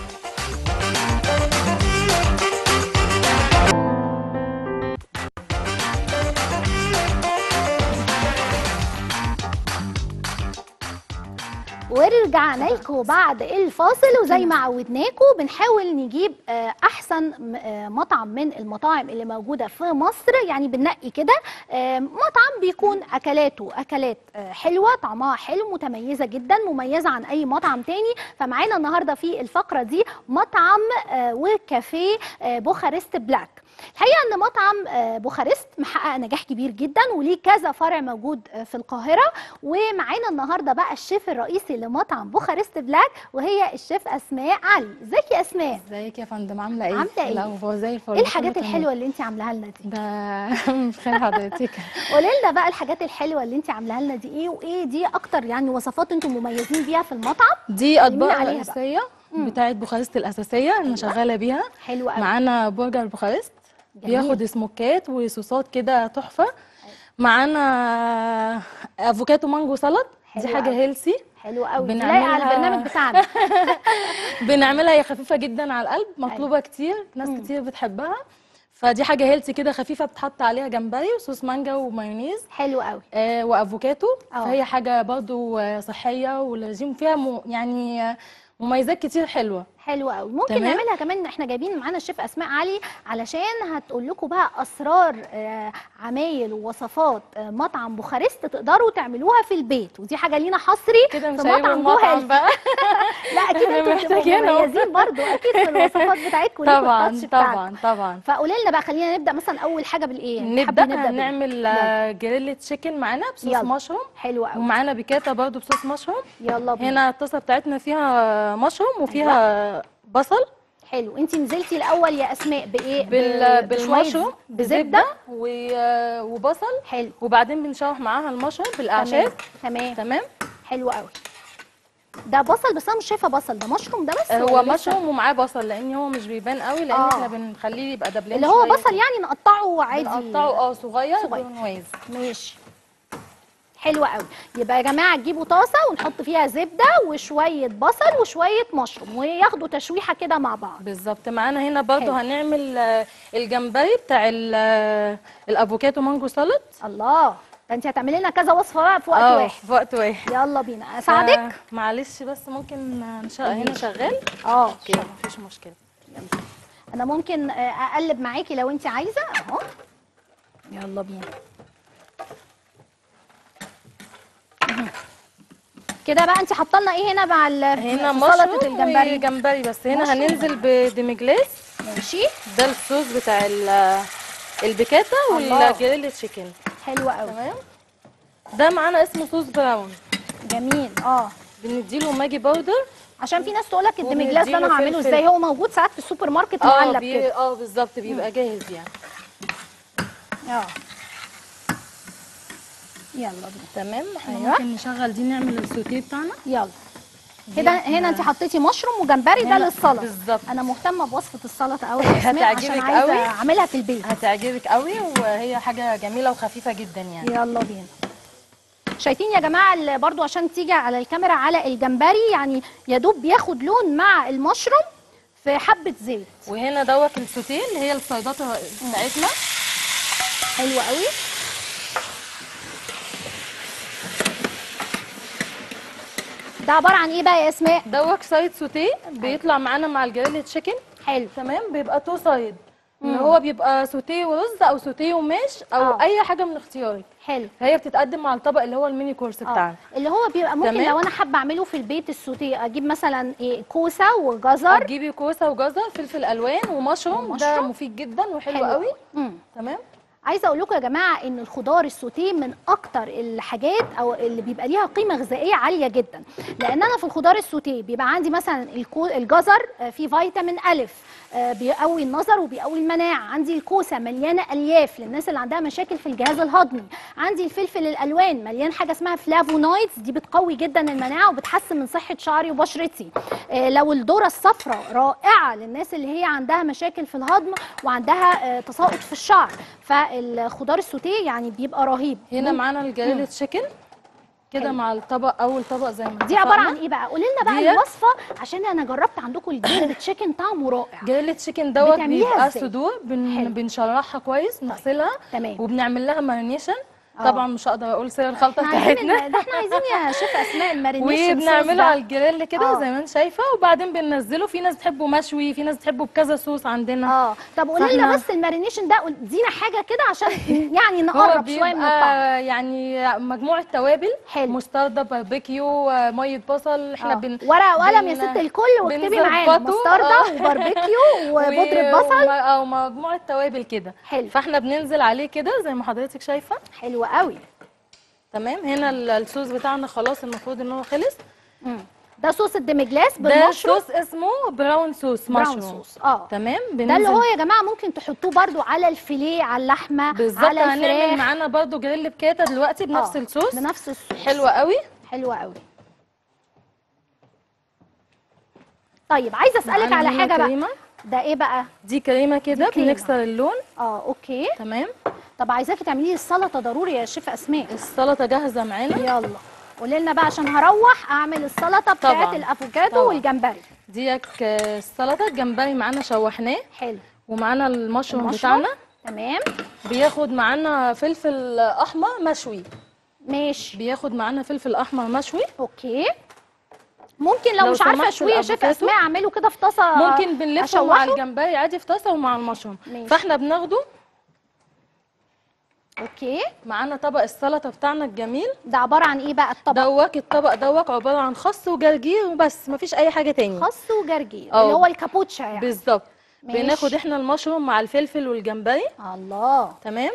ورجعنا لكم بعد الفاصل وزي ما عودناكم بنحاول نجيب آه، احسن م- آه، مطعم من المطاعم اللي موجوده في مصر يعني بننقي كده آه، مطعم بيكون اكلاته اكلات آه، حلوه طعمها حلو متميزه جدا مميزه عن اي مطعم تاني فمعانا النهارده في الفقره دي مطعم آه، وكافيه آه، بوخارست بلاك الحقيقه ان مطعم آه، بوخارست محقق نجاح كبير جدا وليه كذا فرع موجود آه، في القاهره ومعانا النهارده بقى الشيف الرئيسي لمطعم بوخارست بلاك وهي الشيف اسماء علي ازيك يا اسماء ازيك يا فندم عامله ايه؟ عاملة ايه؟ الاخبار زي الفل ايه الحاجات كله تمام. الحلوه اللي انت عاملاها لنا دي ده بخير حضرتك قولي لنا بقى الحاجات الحلوه اللي انت عاملاها لنا دي ايه وايه دي اكتر يعني وصفات انتم مميزين بيها في المطعم دي اطباق عليها بقى. رئيسيه بتاعت بوخارست الاساسيه انا شغاله بيها حلوه قوي معانا برجر بوخارست جميل. بياخد سموكات وصوصات كده تحفه معانا افوكاتو مانجو سلطه دي حلو حاجه قوي. هيلسي حلوه قوي دي لايقه على بنعملها- البرنامج بتاعنا بنعملها هي خفيفه جدا على القلب مطلوبه كتير ناس كتير بتحبها فدي حاجه هيلسي كده خفيفه بتحط عليها جمبري وصوص مانجا ومايونيز حلو قوي آه، وافوكاتو اه. فهي حاجه برضو آه، صحيه ولازم فيها م... يعني آه، مميزات كتير حلوه حلوه قوي ممكن تمام. نعملها كمان احنا جايبين معانا الشيف اسماء علي علشان هتقول لكم بقى اسرار آه، عمايل ووصفات آه، مطعم بوخارست تقدروا تعملوها في البيت ودي حاجه لينا حصري كده مش في هيبقى مطعم المطعم جوهل بقى لا اكيد احنا انتوا بتبقوا محتاجينه. مميزين برضو اكيد في الوصفات بتاعتكم ليكوا طبعا التاتش بتاعكم. طبعا طبعا فقولي لنا بقى خلينا نبدا مثلا اول حاجه بالايه نبدا حابين بإيه؟ هنعمل آه، جريل تشيكن معانا بصوص يلا. مشروم حلو قوي ومعانا بيكاتا برضو بصوص مشروم يلا بينا هنا الطاسه بتاعتنا فيها مشروم وفيها بصل حلو انت نزلتي الاول يا اسماء بايه بال... ب- بشوية بالمشروم بزبده بزبده و... آه، وبصل حلو وبعدين بنشوح معاها المشروم بالاعشاب تمام تمام تمام حلو قوي ده بصل بس انا مش شايفه بصل ده مشروم ده بس هو ولا لسه؟ مشروم ومعاه بصل لان هو مش بيبان قوي لان آه. احنا بنخليه يبقى دبلان اللي هو شوية بصل كده. يعني نقطعه عادي بنقطعه اه صغير صغير. برونوايز ماشي حلوة قوي يبقى يا جماعه تجيبوا طاسه ونحط فيها زبده وشويه بصل وشويه مشروم وياخدوا تشويحه كده مع بعض بالظبط معانا هنا برضو حلو. هنعمل آه، الجمبري بتاع ال- آه، الافوكاتو مانجو سالاد الله ده انت هتعملي لنا كذا وصفه بقى في وقت اه واحد في وقت واحد يلا بينا اساعدك آه، معلش بس ممكن آه، نشغل هنا شغال اه اوكي مفيش مشكله انا ممكن آه، اقلب معاكي لو انت عايزه اهو يلا بينا مهم. كده بقى انت حاطه لنا ايه هنا مع ال- هنا في سلطه مشروم الجمبري وجمبري بس هنا مشروم. هننزل بديميجلاس ماشي ده الصوص بتاع ال- البيكاتا الله. والجريل تشيكن حلوه قوي تمام ده معانا اسمه صوص براون جميل اه بنديله ماجي باودر عشان في ناس تقول لك الدمجلاس ده انا وبنديله هعمله فلفل. ازاي هو موجود ساعات في السوبر ماركت اه معلب بي... كده اه بالظبط بيبقى جاهز يعني اه يلا بينا تمام احنا أيوة. ممكن نشغل دي نعمل السوتيه بتاعنا يلا كده هنا انت حطيتي مشروم وجمبري ده هنا للسلطه بالظبط. انا مهتمه بوصفه السلطه قوي يا اسماء عشان هتعجبك عايزه قوي. اعملها في البيت هتعجبك قوي وهي حاجه جميله وخفيفه جدا يعني يلا بينا شايفين يا جماعه اللي برضو عشان تيجي على الكاميرا على الجمبري يعني يا دوب بياخد لون مع المشروم في حبه زيت وهنا دوت السوتيه اللي هي الصيدات بتاعتنا حلو قوي ده عباره عن ايه بقى يا اسماء دوت سايد سوتيه بيطلع معانا مع الجريل تشيكن حلو تمام بيبقى تو سايد اللي هو بيبقى سوتيه ورز او سوتيه وماش او آه. اي حاجه من اختيارك حلو هي بتتقدم مع الطبق اللي هو الميني كورس آه. بتاعنا اللي هو بيبقى ممكن تمام. لو انا حابه اعمله في البيت السوتيه اجيب مثلا ايه كوسه وجزر هتجيبي كوسه وجزر فلفل الوان ومشروم ده ومشروم. مفيد جدا وحلو حلو قوي مم. تمام عايزه اقول لكم يا جماعه ان الخضار السوتيه من اكتر الحاجات او اللي بيبقى ليها قيمه غذائيه عاليه جدا لان انا في الخضار السوتيه بيبقى عندي مثلا الكو- الجزر آه، فيه فيتامين الف آه، بيقوي النظر وبيقوي المناعه عندي الكوسه مليانه الياف للناس اللي عندها مشاكل في الجهاز الهضمي عندي الفلفل الالوان مليان حاجه اسمها فلافونويدز دي بتقوي جدا المناعه وبتحسن من صحه شعري وبشرتي آه، لو الذره الصفراء رائعه للناس اللي هي عندها مشاكل في الهضم وعندها آه، تساقط في الشعر فالخضار السوتيه يعني بيبقى رهيب هنا معانا الجريل تشيكن كده حلو. مع الطبق اول طبق زي ما دي عباره اتفقنا. عن ايه بقى قولي لنا بقى ديت- الوصفه عشان انا جربت عندكم الجريل تشيكن طعمه رائع جريل تشيكن دوت بتعمليها بيبقى إزاي؟ صدور بن... حلو. بنشرحها كويس نغسلها تمام وبنعمل لها مارينيشن آه. طبعا مش هقدر اقول سر الخلطه احنا عايزين بتاعتنا ال- ده احنا عايزين يا شيف اسماء المارينيشن وبنعمله على الجريل كده آه. زي ما انت شايفه وبعدين بننزله في ناس بتحبه مشوي في ناس بتحبه بكذا صوص عندنا اه طب قولي لنا فإحنا- بس المارينيشن ده قول- ادينا حاجه كده عشان يعني هو نقرب شويه من الطعم بيبقى يعني مجموعه توابل حلو. مستردة باربيكيو آه، ميه بصل احنا آه. بن ورقه وقلم بن- يا ست الكل واكتبي معانا بنظبطه. مستردة آه. وباربيكيو وبودره و- بصل وم- او مجموعه توابل كده حلو فاحنا بننزل عليه كده زي ما حضرتك شايفه حلو قوي تمام هنا ال- الصوص بتاعنا خلاص المفروض ان هو خلص مم. ده صوص الديمجلاس ده بالمشروم صوص اسمه براون صوص براون مشروم صوص اه تمام ده اللي بننزل هو يا جماعه ممكن تحطوه برضو على الفيليه على اللحمه بالظبط على هنعمل الفراخ معانا برضو جريل بكاتا دلوقتي بنفس آه، الصوص بنفس الصوص حلوه قوي حلوه قوي طيب عايزه اسالك معانا على هنا حاجه بقى كريمة. ده ايه بقى دي كريمه كده دي كريمة. بنكسر اللون اه اوكي تمام طب عايزاكي تعملي لي السلطه ضروري يا شيف اسماء السلطه جاهزه معانا يلا قولي لنا بقى عشان هروح اعمل السلطه بتاعت طبعاً. الافوكادو طبعاً. والجمبري ديك آه، السلطه الجمبري معانا شوحناه حلو ومعانا المشروم المشروم. بتاعنا تمام بياخد معانا فلفل احمر مشوي ماشي بياخد معانا فلفل احمر مشوي اوكي ممكن لو, لو مش عارفه سمحت اشويه يا شيف الأفوكادو. اسماء اعمله كده في طاسه ممكن بنلفه مع أشوحه؟ الجمبري عادي في طاسه ومع المشروم ماشي. فاحنا بناخده اوكي معانا طبق السلطه بتاعنا الجميل ده عباره عن ايه بقى الطبق دوك الطبق دوك عباره عن خس وجرجير وبس مفيش اي حاجه تاني خس وجرجير آه. اللي هو الكابوتشا يعني بالظبط ماشي. بناخد احنا المشروم مع الفلفل والجمبري الله تمام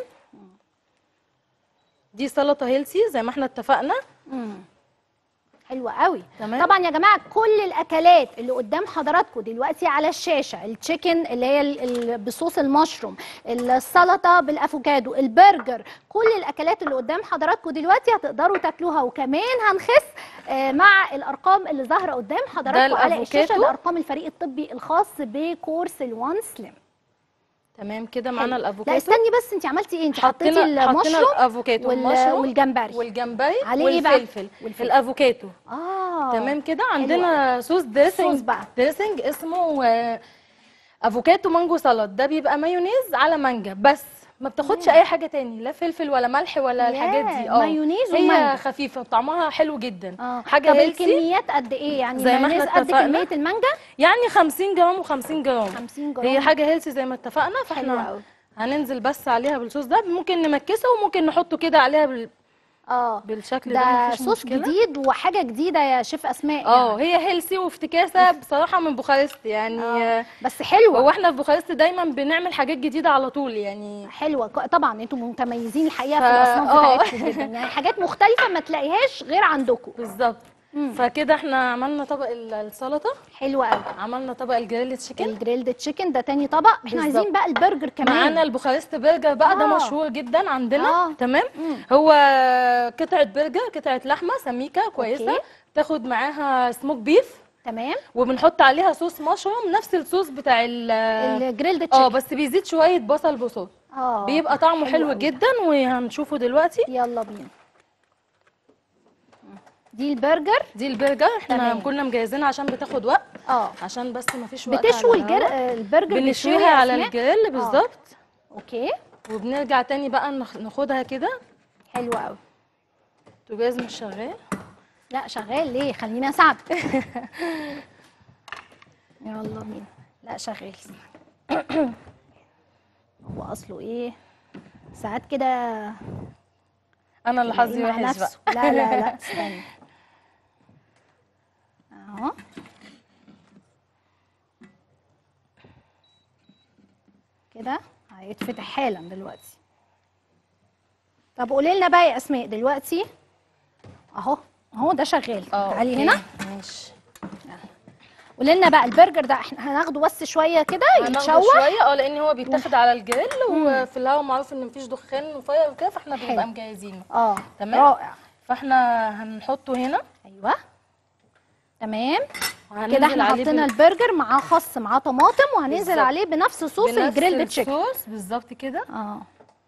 دي سلطه هيلسي زي ما احنا اتفقنا امم حلوة قوي تمام. طبعا يا جماعه كل الاكلات اللي قدام حضراتكم دلوقتي على الشاشه التشيكن اللي هي ال- ال- بصوص المشروم السلطه بالافوكادو البرجر كل الاكلات اللي قدام حضراتكم دلوقتي هتقدروا تاكلوها وكمان هنخس آه، مع الارقام اللي ظاهره قدام حضراتكم على الشاشه الأفوكادو. ده ارقام الفريق الطبي الخاص بكورس الوان سليم تمام كده معانا حلو. لا الافوكادو استني بس انت عملتي ايه انت حطيتي حطينا حطينا المشروم الافوكادو وال- والمشروم والجمبري والجمبري عليه إيه بقى؟ والفلفل والفلفل. الافوكادو اه تمام كده عندنا صوص دريسنج صوص بقى. دريسنج اسمه آه، افوكادو مانجو سلطه ده بيبقى مايونيز على مانجا بس ما بتاخدش اي حاجه تاني لا فلفل ولا ملح ولا ياه، الحاجات دي مايونيز هي ومانجا. خفيفه طعمها حلو جدا اه حاجه طب هيلسي الكميات قد ايه يعني زي ما احنا مايونيز قد اتفقنا. كميه المانجا يعني 50 جرام و50 جرام 50 جرام هي حاجه هيلسي زي ما اتفقنا حلوة فاحنا أوي. هننزل بس عليها بالصوص ده ممكن نمكسه وممكن نحطه كده عليها بال... اه بالشكل ده, ده مفيش صوص مشكلة. جديد وحاجه جديده يا شيف اسماء اه هي هيلسي وافتكاسه بصراحه من بوخارست يعني آه. آه، بس حلوه هو احنا في بوخارست دايما بنعمل حاجات جديده على طول يعني حلوه ك- طبعا انتم متميزين الحقيقه في فا- الاصناف آه. بتاعتكم جدا يعني حاجات مختلفه ما تلاقيهاش غير عندكم بالظبط مم. فكده احنا عملنا طبق ال- السلطه حلوه قوي عملنا طبق الجريل تشيكن الجريلد تشيكن ده تاني طبق احنا بالظبط. عايزين بقى البرجر كمان معانا البوخارست برجر بقى ده آه. مشهور جدا عندنا آه. تمام مم. هو قطعه برجر قطعه لحمه سميكه كويسه أوكي. تاخد معاها سموك بيف تمام وبنحط عليها صوص مشروم نفس الصوص بتاع ال الجريلد اه تشيكن بس بيزيد شويه بصل بصوص اه بيبقى طعمه حلو حلو أوي. جدا وهنشوفه دلوقتي يلا بينا دي البرجر دي البرجر احنا تمام. كنا مجهزينها عشان بتاخد وقت اه عشان بس ما فيش وقت بتشوي على الجر... الهوا. آه، البرجر بتشوي بنشويها يا على أسماء؟ الجريل بالظبط اوكي وبنرجع تاني بقى نخ- ناخدها كده حلو قوي البوتاجاز مش شغال لا شغال ليه خليني اساعد يلا بينا لا شغال هو اصله ايه ساعات كده انا اللي حظي تلاقيه مع وحش بقى نفسه. لا لا لا استنى اهو كده هيتفتح حالا دلوقتي طب قولي لنا بقى يا اسماء دلوقتي اهو اهو ده شغال اه تعالي أوكي. هنا ماشي قولي لنا بقى البرجر ده احنا هناخده بس شويه كده هناخده يتشوح شويه اه لان هو بيتاخد على الجريل وفي الهواء معروف ان مفيش دخان وفاير وكده فاحنا حلو. بنبقى مجهزينه اه تمام. رائع فاحنا هنحطه هنا ايوه كده تمام كده احنا حطينا البرجر معاه خس معاه طماطم وهننزل بالظبط. عليه بنفس صوص الجريل تشيكن الصوص بالظبط كده اه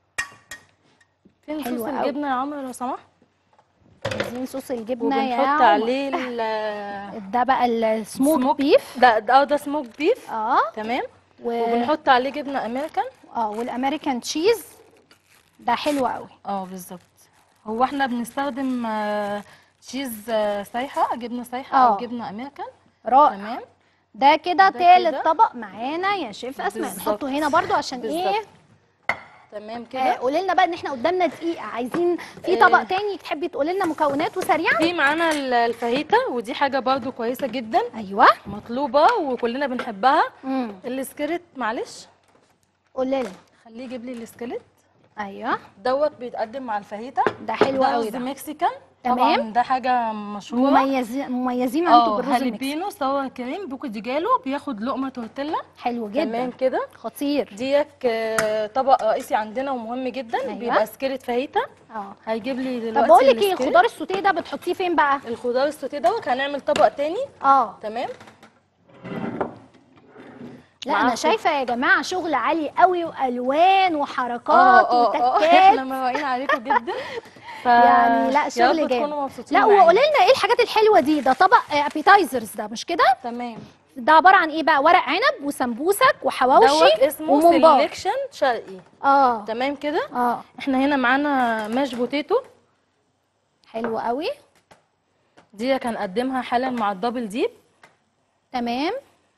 فين حلو صوص قوي. الجبنه يا عمرو لو سمحت عايزين صوص الجبنه يا وبنحط عمر. عليه ال ده بقى السموك سموك. بيف ده ده اه ده سموك بيف اه تمام و... وبنحط عليه جبنه امريكان اه والامريكان تشيز ده حلو قوي اه بالظبط هو احنا بنستخدم آه، تشيز آه، سايحه جبنه سايحه اه. او جبنه امريكان رائع تمام ده كده ده تالت كده. طبق معانا يا شيف اسماء بالظبط. نحطه هنا برضو عشان ايه بالظبط. تمام آه كده قولي لنا بقى ان احنا قدامنا دقيقه عايزين في آه. طبق تاني تحبي تقولي لنا مكوناته سريعا في معانا ال- الفاهيتا ودي حاجه برضو كويسه جدا ايوه مطلوبه وكلنا بنحبها امم السكيلت معلش قولي لنا خليه يجيب لي السكيلت ايوه دوت بيتقدم مع الفاهيتا ده حلو ده قوي رز ده مكسيكان تمام. طبعا ده حاجه مشهوره مميزين مميزين انتوا اه بالرز المكسي هالبينو صور كريم بوكو دي جالو بياخد لقمه تورتيلا حلو تمام جدا كده خطير ديك آه، طبق رئيسي عندنا ومهم جدا أيوة. بيبقى سكيلت فاهيتا اه هيجيب لي طب دلوقتي بقول لك ايه السكيلت. الخضار السوتيه ده بتحطيه فين بقى الخضار السوتيه دوت هنعمل طبق تاني اه تمام لا مع انا خض- شايفه يا جماعه شغل عالي قوي والوان وحركات احنا وتكات مروقين عليكم جدا ف... يعني لا يا شغل رب جامد تكونوا مبسوطين لا معانا. وقولي لنا ايه الحاجات الحلوه دي ده طبق ابيتايزرز ده مش كده تمام ده عباره عن ايه بقى ورق عنب وسمبوسك وحواوشي دوت اسمه وممبار سيلكشن شرقي اه تمام كده اه احنا هنا معانا ماش بوتيتو حلو قوي دي هنقدمها حالا مع الدبل ديب تمام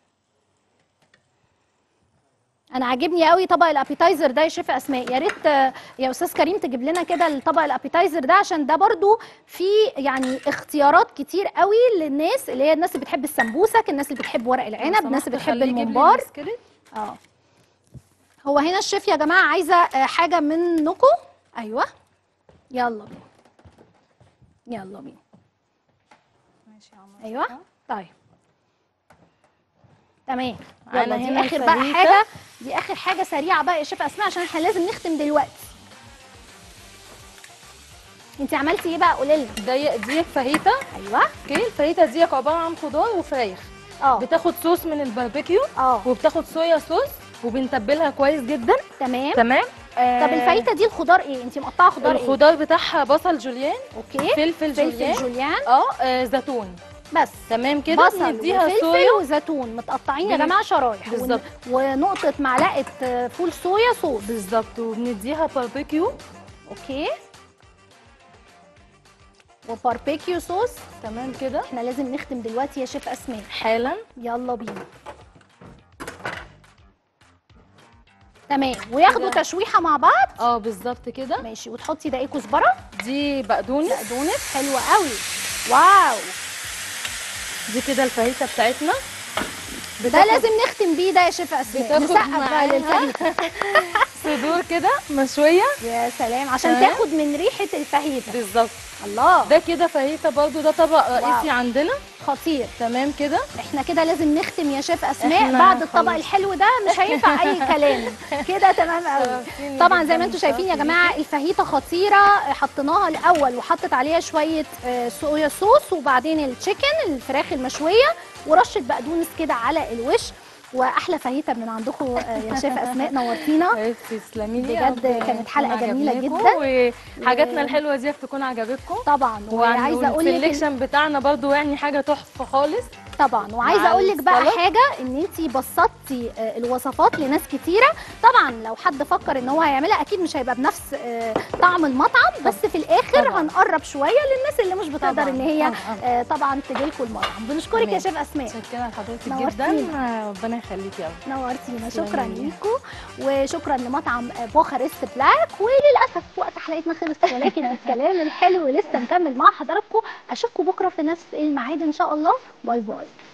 انا عاجبني قوي طبق الابيتايزر ده يا شيف اسماء يا ريت آه، يا استاذ كريم تجيب لنا كده الطبق الابيتايزر ده عشان ده برضو فيه يعني اختيارات كتير قوي للناس اللي هي الناس اللي بتحب السمبوسك الناس اللي بتحب ورق العنب الناس اللي بتحب الممبار اه هو هنا الشيف يا جماعه عايزه آه، حاجه منكم ايوه يلا بينا يلا بينا ماشي يا عمر ايوه طيب تمام معانا يلا دي هنا اخر بقى الفاهيتا. حاجه دي اخر حاجه سريعه بقى يا شيف اسماء عشان احنا لازم نختم دلوقتي انت عملتي ايه بقى قولي لنا دي دي فاهيتا ايوه اوكي الفاهيتا دي عباره عن خضار وفراخ اه بتاخد صوص من الباربيكيو اه وبتاخد صويا صوص وبنتبلها كويس جدا تمام تمام طب الفايته دي الخضار ايه انت مقطعه خضار ايه الخضار بتاعها بصل جوليان اوكي فلفل فلفل جوليان جوليان اه آه، زيتون بس تمام كده بصل بنديها وفلفل صويا وزيتون متقطعين يا بن- جماعه شرايح ون- بالظبط. ونقطه معلقه آه، فول صويا صوص بالظبط وبنديها باربيكيو اوكي وباربيكيو صوص تمام كده احنا لازم نختم دلوقتي يا شيف اسماء حالا يلا بينا تمام وياخدوا كده. تشويحه مع بعض اه بالظبط كده ماشي وتحطي ده ايه كزبره دي بقدونس بقدونس حلوه قوي واو دي كده الفاهيتا بتاعتنا ده بتاخد لازم نختم بيه ده يا شيف اسماء بتاخد نسقف بقى معاها للفاهيتا صدور كده مشويه يا سلام عشان تمام. تاخد من ريحه الفاهيتا بالظبط الله ده كده فاهيتا برضو ده طبق رئيسي واو. عندنا خطير تمام كده احنا كده لازم نختم يا شيف اسماء احنا بعد الطبق خلاص. الحلو ده مش هينفع اي كلام كده تمام قوي شرفتيني طبعا زي جداً، ما انتم شايفين يا شرفتيني. جماعه الفاهيتا خطيره حطيناها الاول وحطت عليها شويه آه، صويا صوص وبعدين التشيكن الفراخ المشويه ورشه بقدونس كده على الوش واحلى فاهيتا من عندكم آه، يا شيف اسماء نورتينا حبيبتي تسلمي لي بجد يا رب كانت حلقة تكون جميلة عجبتكم جدا. وحاجاتنا و- الحلوه دي تكون عجبتكم طبعا وعايزه اقول لك إن- السلكشن بتاعنا برضو يعني حاجه تحفه خالص طبعا وعايزه مع اقول لك بقى السلطة. حاجه ان انت بسطتي آه، الوصفات لناس كتيره طبعا لو حد فكر ان هو هيعملها اكيد مش هيبقى بنفس آه، طعم المطعم بس في الاخر طبعاً. هنقرب شويه للناس اللي مش بتقدر طبعاً، ان هي طبعاً. آه، طبعا تجي لكم المطعم بنشكرك يا تمام. شيف اسماء متشكره لحضرتك نورتينا. جدا ربنا يخليكي يا رب نورتينا تسلمي شكرا لي. ليكم وشكرا لمطعم بوخارست بلاك وللاسف وقت حلقتنا خلص ولكن الكلام الحلو لسه مكمل مع حضراتكم اشوفكم بكره في نفس الميعاد ان شاء الله باي باي